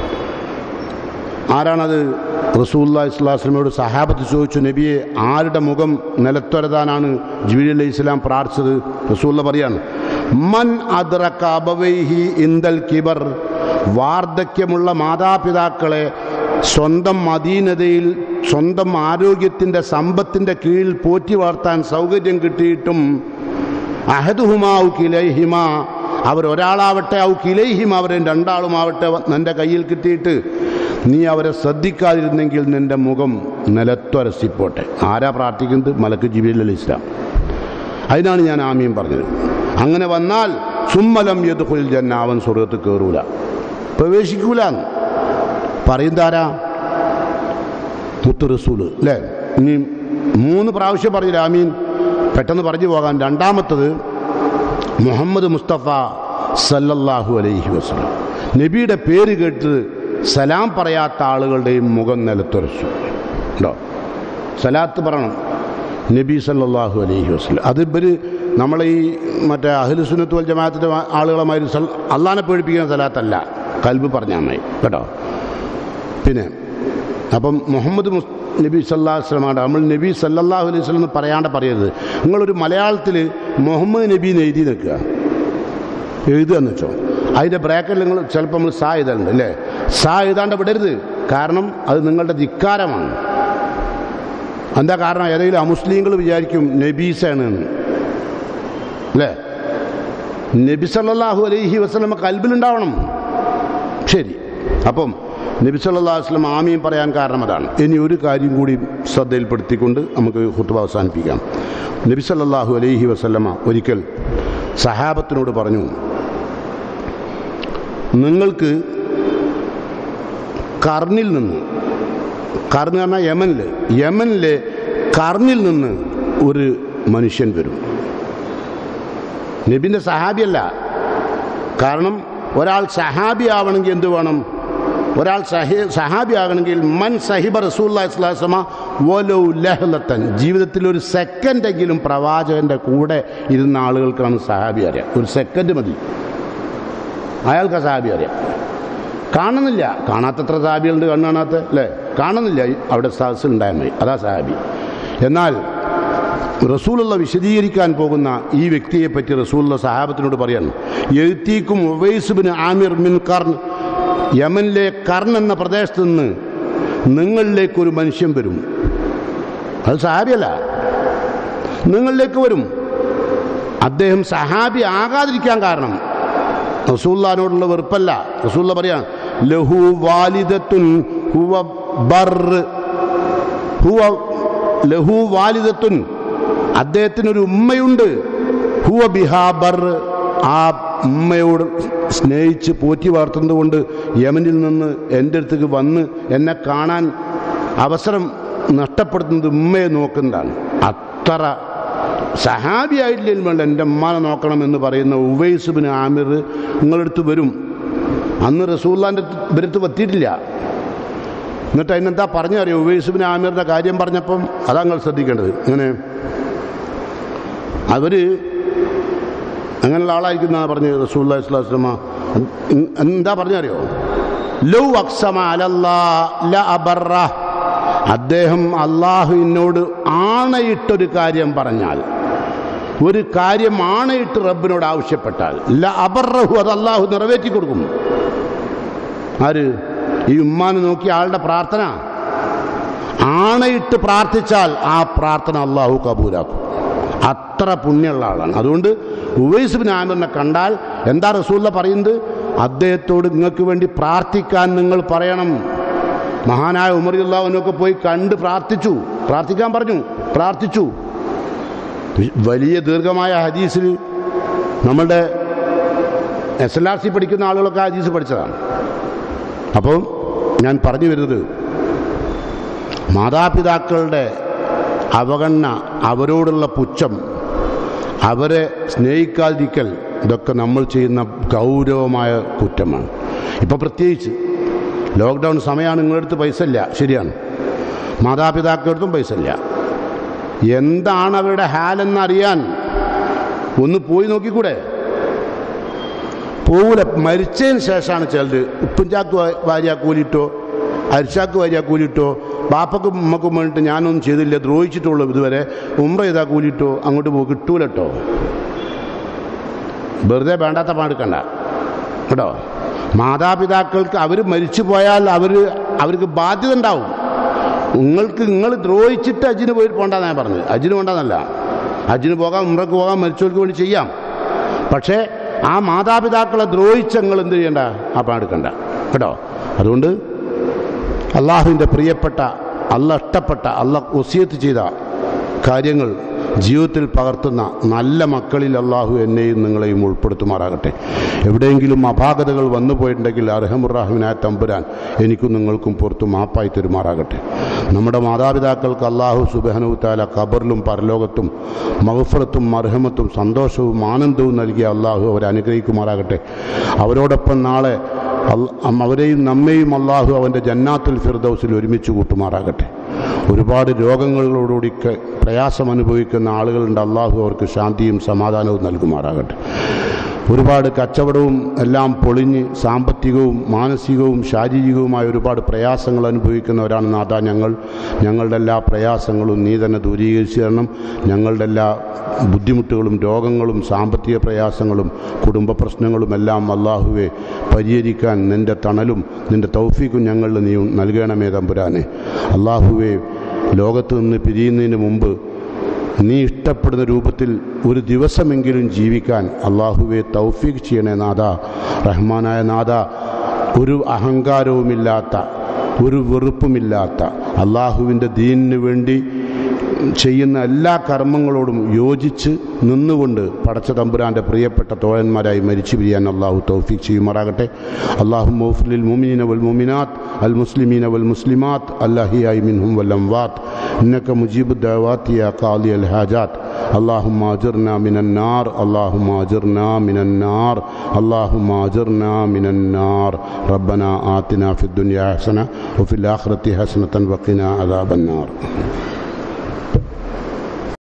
ആരാണത് റസൂല്ലാ ഇസ്ലാസ്ലമയോട് സഹാബത്ത് ചോദിച്ചു നബിയെ ആരുടെ മുഖം നിലത്തുരതാനാണ് ജിബിലി അലൈഹി ഇസ്ലാം പ്രാർത്ഥിച്ചത് റസൂല്ല പറയാണ് മൻ അദ്റക അബവൈഹി ഇന്ദൽ കിബർ വാർദ്ധക്യമുള്ള മാതാപിതാക്കളെ സ്വന്തം മദീനതയിൽ സ്വന്തം ആരോഗ്യത്തിൻ്റെ സമ്പത്തിൻ്റെ കീഴിൽ പോറ്റി വളർത്താൻ സൗകര്യം കിട്ടിയിട്ടും അഹദുഹുമാ കിലൈഹിമ അവരൊരാളാവട്ടെ ഔ കിലൈഹിം അവരെ രണ്ടാളുമാവട്ടെ നിൻ്റെ കയ്യിൽ കിട്ടിയിട്ട് നീ അവരെ ശ്രദ്ധിക്കാതിരുന്നെങ്കിൽ നിന്റെ മുഖം നിലത്തൊരസിപ്പോട്ടെ ആരാ പ്രാർത്ഥിക്കുന്നത് മലക്ക് ജിബിൽ അലി ഇസ്ലാം അതിനാണ് ഞാൻ ആമീൻ പറഞ്ഞത് അങ്ങനെ വന്നാൽ സുമ്മലം യദ്ഖുൽ ജന്ന അവൻ സ്വർഗത്തിൽ കയറൂല പ്രവേശിക്കൂല പറയുന്നതാരാ മുത്തു റസൂല് അല്ലേ ഇനി മൂന്ന് പ്രാവശ്യം പറഞ്ഞില്ല ആമീൻ പെട്ടെന്ന് പറഞ്ഞു പോകാൻ രണ്ടാമത്തത് മുഹമ്മദ് മുസ്തഫ സല്ലല്ലാഹു അലൈഹി വസല്ലം നബിയുടെ പേര് കേട്ട് സലാം പറയാത്ത ആളുകളുടെയും മുഖം നിലത്തുറച്ചു ഉണ്ടോ സലാത്ത് പറയണം നബി സല്ലല്ലാഹു അലൈഹി വസല്ലം അത് ഇവര് നമ്മളെ ഈ മറ്റേ അഹ്ലുസുന്നത്ത് വൽ ജമാഅത്തിൻ്റെ ആളുകളുമായി അള്ളാനെ പേടിപ്പിക്കുന്ന സലാത്തല്ല കൽബ് പറഞ്ഞാൽ മതി കേട്ടോ പിന്നെ അപ്പം മുഹമ്മദ് മുസ് നബി സല്ലാഹു വസ്ലമാണ് നമ്മൾ നബി സല്ലല്ലാഹു അലൈഹി വസ്ലം എന്ന് പറയാണ്ട് പറയരുത് നിങ്ങളൊരു മലയാളത്തിൽ മുഹമ്മദ് നബി എന്ന് എഴുതി നിൽക്കുക എഴുതുക എന്ന് വെച്ചോ അതിൻ്റെ ബ്രാക്കറ്റിൽ നിങ്ങൾ ചിലപ്പോൾ നമ്മൾ സാ എഴുതാറുണ്ട് അല്ലേ സാ എഴുതാണ്ട് വിടരുത് കാരണം അത് നിങ്ങളുടെ ധിക്കാരമാണ് എന്താ കാരണം ഏതെങ്കിലും അമുസ്ലിങ്ങൾ വിചാരിക്കും നബീസാണ് എന്ന് അല്ലേ നബി സല്ലല്ലാഹു അലൈഹി വസ്ലമ കൽബിലുണ്ടാവണം ശരി അപ്പം നബി സല്ലല്ലാഹു അലൈഹി വസല്ലം ആമീൻ പറയാൻ കാരണം അതാണ് ഇനി ഒരു കാര്യം കൂടി ശ്രദ്ധയിൽപ്പെടുത്തിക്കൊണ്ട് നമുക്ക് ഹുത്തുബ അവസാനിപ്പിക്കാം നബി സല്ലല്ലാഹു അലൈഹി വസല്ലമ ഒരിക്കൽ സഹാബത്തിനോട് പറഞ്ഞു നിങ്ങൾക്ക് കർണിൽ നിന്ന് കർന്ന് പറഞ്ഞാൽ യമനിൽ യമനിലെ കർണിൽ നിന്ന് ഒരു മനുഷ്യൻ വരും നബിൻ്റെ സഹാബിയല്ല കാരണം ഒരാൾ സഹാബി ആവണമെങ്കിൽ എന്ത് വേണം ഒരാൾ സഹി സഹാബി ആകണമെങ്കിൽ മൻ സഹിബ റസൂല്ലാസ്ലാസമ ഓലോ ലഹലത്തൻ ജീവിതത്തിൽ ഒരു സെക്കൻഡെങ്കിലും പ്രവാചകന്റെ കൂടെ ഇരുന്ന ആളുകൾക്കാണ് സഹാബി അറിയാം ഒരു സെക്കൻഡ് മതി അയാൾക്ക് സഹാബി അറിയാം കാണുന്നില്ല കാണാത്തത്ര സഹാബികളുണ്ട് കണ്ണു കാണാത്ത അല്ലേ കാണുന്നില്ല അവിടെ സഹസിൽ ഉണ്ടായാൽ മതി അതാ സഹാബി എന്നാൽ റസൂലുള്ള വിശദീകരിക്കാൻ പോകുന്ന ഈ വ്യക്തിയെ പറ്റി റസൂലുള്ള സഹാബത്തിനോട് പറയാൻ എഴുത്തീക്കും ഉവൈസുബിന് ആമിർ മിൻ കർൺ യമനിലെ കർൺ എന്ന പ്രദേശത്ത് നിന്ന് നിങ്ങളിലേക്ക് ഒരു മനുഷ്യൻ വരും അത് സഹാബിയല്ല നിങ്ങളിലേക്ക് വരും അദ്ദേഹം സഹാബി ആകാതിരിക്കാൻ കാരണം റസൂല്ലാനോടുള്ള വെറുപ്പല്ല റസൂല്ല പറയാം ലഹു വാലിദത്തുൻ ഹുവ ബർ ഹുവ ലഹു വാലിദത്തുൻ അദ്ദേഹത്തിനൊരു ഉമ്മയുണ്ട് ഹുവ ബിഹാബർ ആ ഉമ്മയോട് സ്നേഹിച്ച് പോറ്റി വളർത്തുന്നത് കൊണ്ട് യമനിൽ നിന്ന് എൻ്റെ അടുത്തേക്ക് വന്ന് എന്നെ കാണാൻ അവസരം നഷ്ടപ്പെടുത്തുന്നത് ഉമ്മയെ നോക്കുന്നതാണ് അത്ര സഹാബിയായിട്ടില്ലെങ്കിൽ വേണ്ട എൻ്റെ ഉമ്മാനെ നോക്കണം എന്ന് പറയുന്ന ഉവൈസുബിന് ആമിർ നിങ്ങളടുത്ത് വരും അന്ന് റസൂല്ലാൻ്റെ ഇവരത്ത് എത്തിയിട്ടില്ല എന്നിട്ട് അതിനെന്താ പറഞ്ഞറിയോ ഉവൈസുബിന് ആമിറിൻ്റെ കാര്യം പറഞ്ഞപ്പം അതാ നിങ്ങൾ ശ്രദ്ധിക്കേണ്ടത് ഇങ്ങനെ അവർ അങ്ങനെയുള്ള ആളായിരിക്കുന്ന പറഞ്ഞ് റസൂല്ലാ ഇസ്ലാസ്ലമ എന്താ പറഞ്ഞറിയോ ലൗ അക്സമ അലല്ലാ ല അബറ അദ്ദേഹം അള്ളാഹുവിനോട് ആണയിട്ടൊരു കാര്യം പറഞ്ഞാൽ ഒരു കാര്യം ആണയിട്ട് റബ്ബിനോട് ആവശ്യപ്പെട്ടാൽ ല അബറഹു അത് അള്ളാഹു നിറവേറ്റി കൊടുക്കും ആര് ഈ ഉമ്മാനെ നോക്കി ആളുടെ പ്രാർത്ഥന ആണയിട്ട് പ്രാർത്ഥിച്ചാൽ ആ പ്രാർത്ഥന അള്ളാഹു കബൂലാക്കും അത്ര പുണ്യമുള്ള ആളാണ് അതുകൊണ്ട് ഉവൈസ് ബിൻ ആമിറിനെ കണ്ടാൽ എന്താ റസൂല്ല പറയുന്നത് അദ്ദേഹത്തോട് നിങ്ങൾക്ക് വേണ്ടി പ്രാർത്ഥിക്കാൻ നിങ്ങൾ പറയണം മഹാനായ ഉമറിയുള്ളവനൊക്കെ പോയി കണ്ട് പ്രാർത്ഥിച്ചു പ്രാർത്ഥിക്കാൻ പറഞ്ഞു പ്രാർത്ഥിച്ചു വലിയ ദീർഘമായ ഹദീസിൽ നമ്മളുടെ എസ് എൽ ആർ സി പഠിക്കുന്ന ആളുകളൊക്കെ ഹദീസ് പഠിച്ചതാണ് അപ്പോൾ ഞാൻ പറഞ്ഞു വരുന്നത് മാതാപിതാക്കളുടെ അവഗണന അവരോടുള്ള പുച്ഛം അവരെ സ്നേഹിക്കാതിരിക്കൽ ഇതൊക്കെ നമ്മൾ ചെയ്യുന്ന ഗൗരവമായ കുറ്റമാണ് ഇപ്പോൾ പ്രത്യേകിച്ച് ലോക്ക്ഡൗൺ സമയമാണ് നിങ്ങളുടെ അടുത്ത് പൈസ ഇല്ല ശരിയാണ് മാതാപിതാക്കളുടെ അടുത്തും പൈസ ഇല്ല എന്താണ് അവരുടെ ഹാലെന്നറിയാൻ ഒന്ന് പോയി നോക്കിക്കൂടെ പോകൂല മരിച്ചതിന് ശേഷമാണ് ചിലത് ഉപ്പുംചാക്ക് വാരിയ കൂലിട്ടോ അരിച്ചാക്ക് വാരിയ കൂലിട്ടോ ബാപ്പക്കും ഉമ്മക്കും വേണ്ടിയിട്ട് ഞാനൊന്നും ചെയ്തില്ല ദ്രോഹിച്ചിട്ടുള്ളൂ ഇതുവരെ ഉമ്ര ചെയ്താൽ കൂലിട്ടോ അങ്ങോട്ട് പോകും കിട്ടൂലട്ടോ വെറുതെ വേണ്ടാത്ത പാടുക്കണ്ട കേട്ടോ മാതാപിതാക്കൾക്ക് അവർ മരിച്ചു പോയാൽ അവർ അവർക്ക് ബാധ്യത ഉണ്ടാവും നിങ്ങൾക്ക് നിങ്ങൾ ദ്രോഹിച്ചിട്ട് അജിന് പോയിട്ട് പോകണ്ടെന്ന് ഞാൻ പറഞ്ഞത് അജിന് പോകണ്ടെന്നല്ല അജിന് പോകാം ഉമ്രക്ക് പോകാം മരിച്ചവർക്ക് വേണ്ടി ചെയ്യാം പക്ഷേ ആ മാതാപിതാക്കളെ ദ്രോഹിച്ച് നിങ്ങൾ എന്ത് ചെയ്യണ്ട ആ പാടുക്കണ്ട കേട്ടോ അതുകൊണ്ട് അള്ളാഹുവിൻ്റെ പ്രിയപ്പെട്ട അല്ല ഇഷ്ടപ്പെട്ട അല്ല ഒസിയത്ത് ചെയ്ത കാര്യങ്ങൾ ജീവിതത്തിൽ പകർത്തുന്ന നല്ല മക്കളിൽ അള്ളാഹു എന്നെയും നിങ്ങളെയും ഉൾപ്പെടുത്തുമാറാകട്ടെ എവിടെയെങ്കിലും അപാകതകൾ വന്നു പോയിട്ടുണ്ടെങ്കിൽ അർഹമുറാഹിമിനായ തമ്പുരാൻ എനിക്കും നിങ്ങൾക്കും പുറത്തു മാപ്പായി തരുമാറാകട്ടെ നമ്മുടെ മാതാപിതാക്കൾക്ക് അള്ളാഹു സുബഹനുത്താല ഖബറിലും പരലോകത്തും മഹഫറത്തും മർഹമത്തും സന്തോഷവും ആനന്ദവും നൽകിയ അള്ളാഹു അവരെ അനുഗ്രഹിക്കുമാറാകട്ടെ അവരോടൊപ്പം നാളെ അൽ- അവരെയും നമ്മെയും അള്ളാഹു അവൻ്റെ ജന്നാത്തുൽ ഫിർദൗസിൽ ഒരുമിച്ച് കൂട്ടുമാറാകട്ടെ ഒരുപാട് രോഗങ്ങളോടുകൂടി ക- പ്രയാസം അനുഭവിക്കുന്ന ആളുകളുണ്ട് അള്ളാഹു അവർക്ക് ശാന്തിയും സമാധാനവും നൽകുമാറാകട്ടെ ഒരുപാട് കച്ചവടവും എല്ലാം പൊളിഞ്ഞ് സാമ്പത്തികവും മാനസികവും ശാരീരികവുമായ ഒരുപാട് പ്രയാസങ്ങൾ അനുഭവിക്കുന്നവരാണ് നാഥ ഞങ്ങൾ ഞങ്ങളുടെ എല്ലാ പ്രയാസങ്ങളും നീ തന്നെ ദൂരീകരിച്ചു തരണം ഞങ്ങളുടെ എല്ലാ ബുദ്ധിമുട്ടുകളും രോഗങ്ങളും സാമ്പത്തിക പ്രയാസങ്ങളും കുടുംബ പ്രശ്നങ്ങളും എല്ലാം അള്ളാഹുവെ പരിഹരിക്കാൻ നിൻ്റെ തണലും നിൻ്റെ തൗഫീക്കും ഞങ്ങളിൽ നീ നൽകണമേ തമ്പുരാനെ അള്ളാഹുവെ ലോകത്ത് നിന്ന് പിരിയുന്നതിന് മുമ്പ് നീ ഇഷ്ടപ്പെടുന്ന രൂപത്തിൽ ഒരു ദിവസമെങ്കിലും ജീവിക്കാൻ അള്ളാഹുവെ തൗഫീഖ് ചെയ്യണേ നാഥ റഹ്മാനായ നാഥ ഒരു അഹങ്കാരവുമില്ലാത്ത ഒരു വെറുപ്പുമില്ലാത്ത അള്ളാഹുവിൻ്റെ ദീനിന് വേണ്ടി ചെയ്യുന്ന എല്ലാ കർമ്മങ്ങളോടും യോജിച്ച് നിന്നുകൊണ്ട് പടച്ച തമ്പുരാൻ്റെ പ്രിയപ്പെട്ട തോഴന്മാരായി മരിച്ചു പിരിയാൻ അള്ളാഹു തൗഫീഖ് ചെയ്യുമാറാകട്ടെ അള്ളാഹു മൗഫിലിൽ മുമിനീന വൽ മുമിനാത്ത് അൽ മുസ്ലിമീന വൽ മുസ്ലിമാത്ത് അല്ലാഹിയായി മിൻഹും വൽ അംവാത്ത് إنك مجيب الدعوات يا قاضي الحاجات اللهم اجرنا من النار اللهم اجرنا من النار اللهم اجرنا من النار ربنا آتنا في الدنيا حسنة وفي الآخرة حسنة وقنا عذاب النار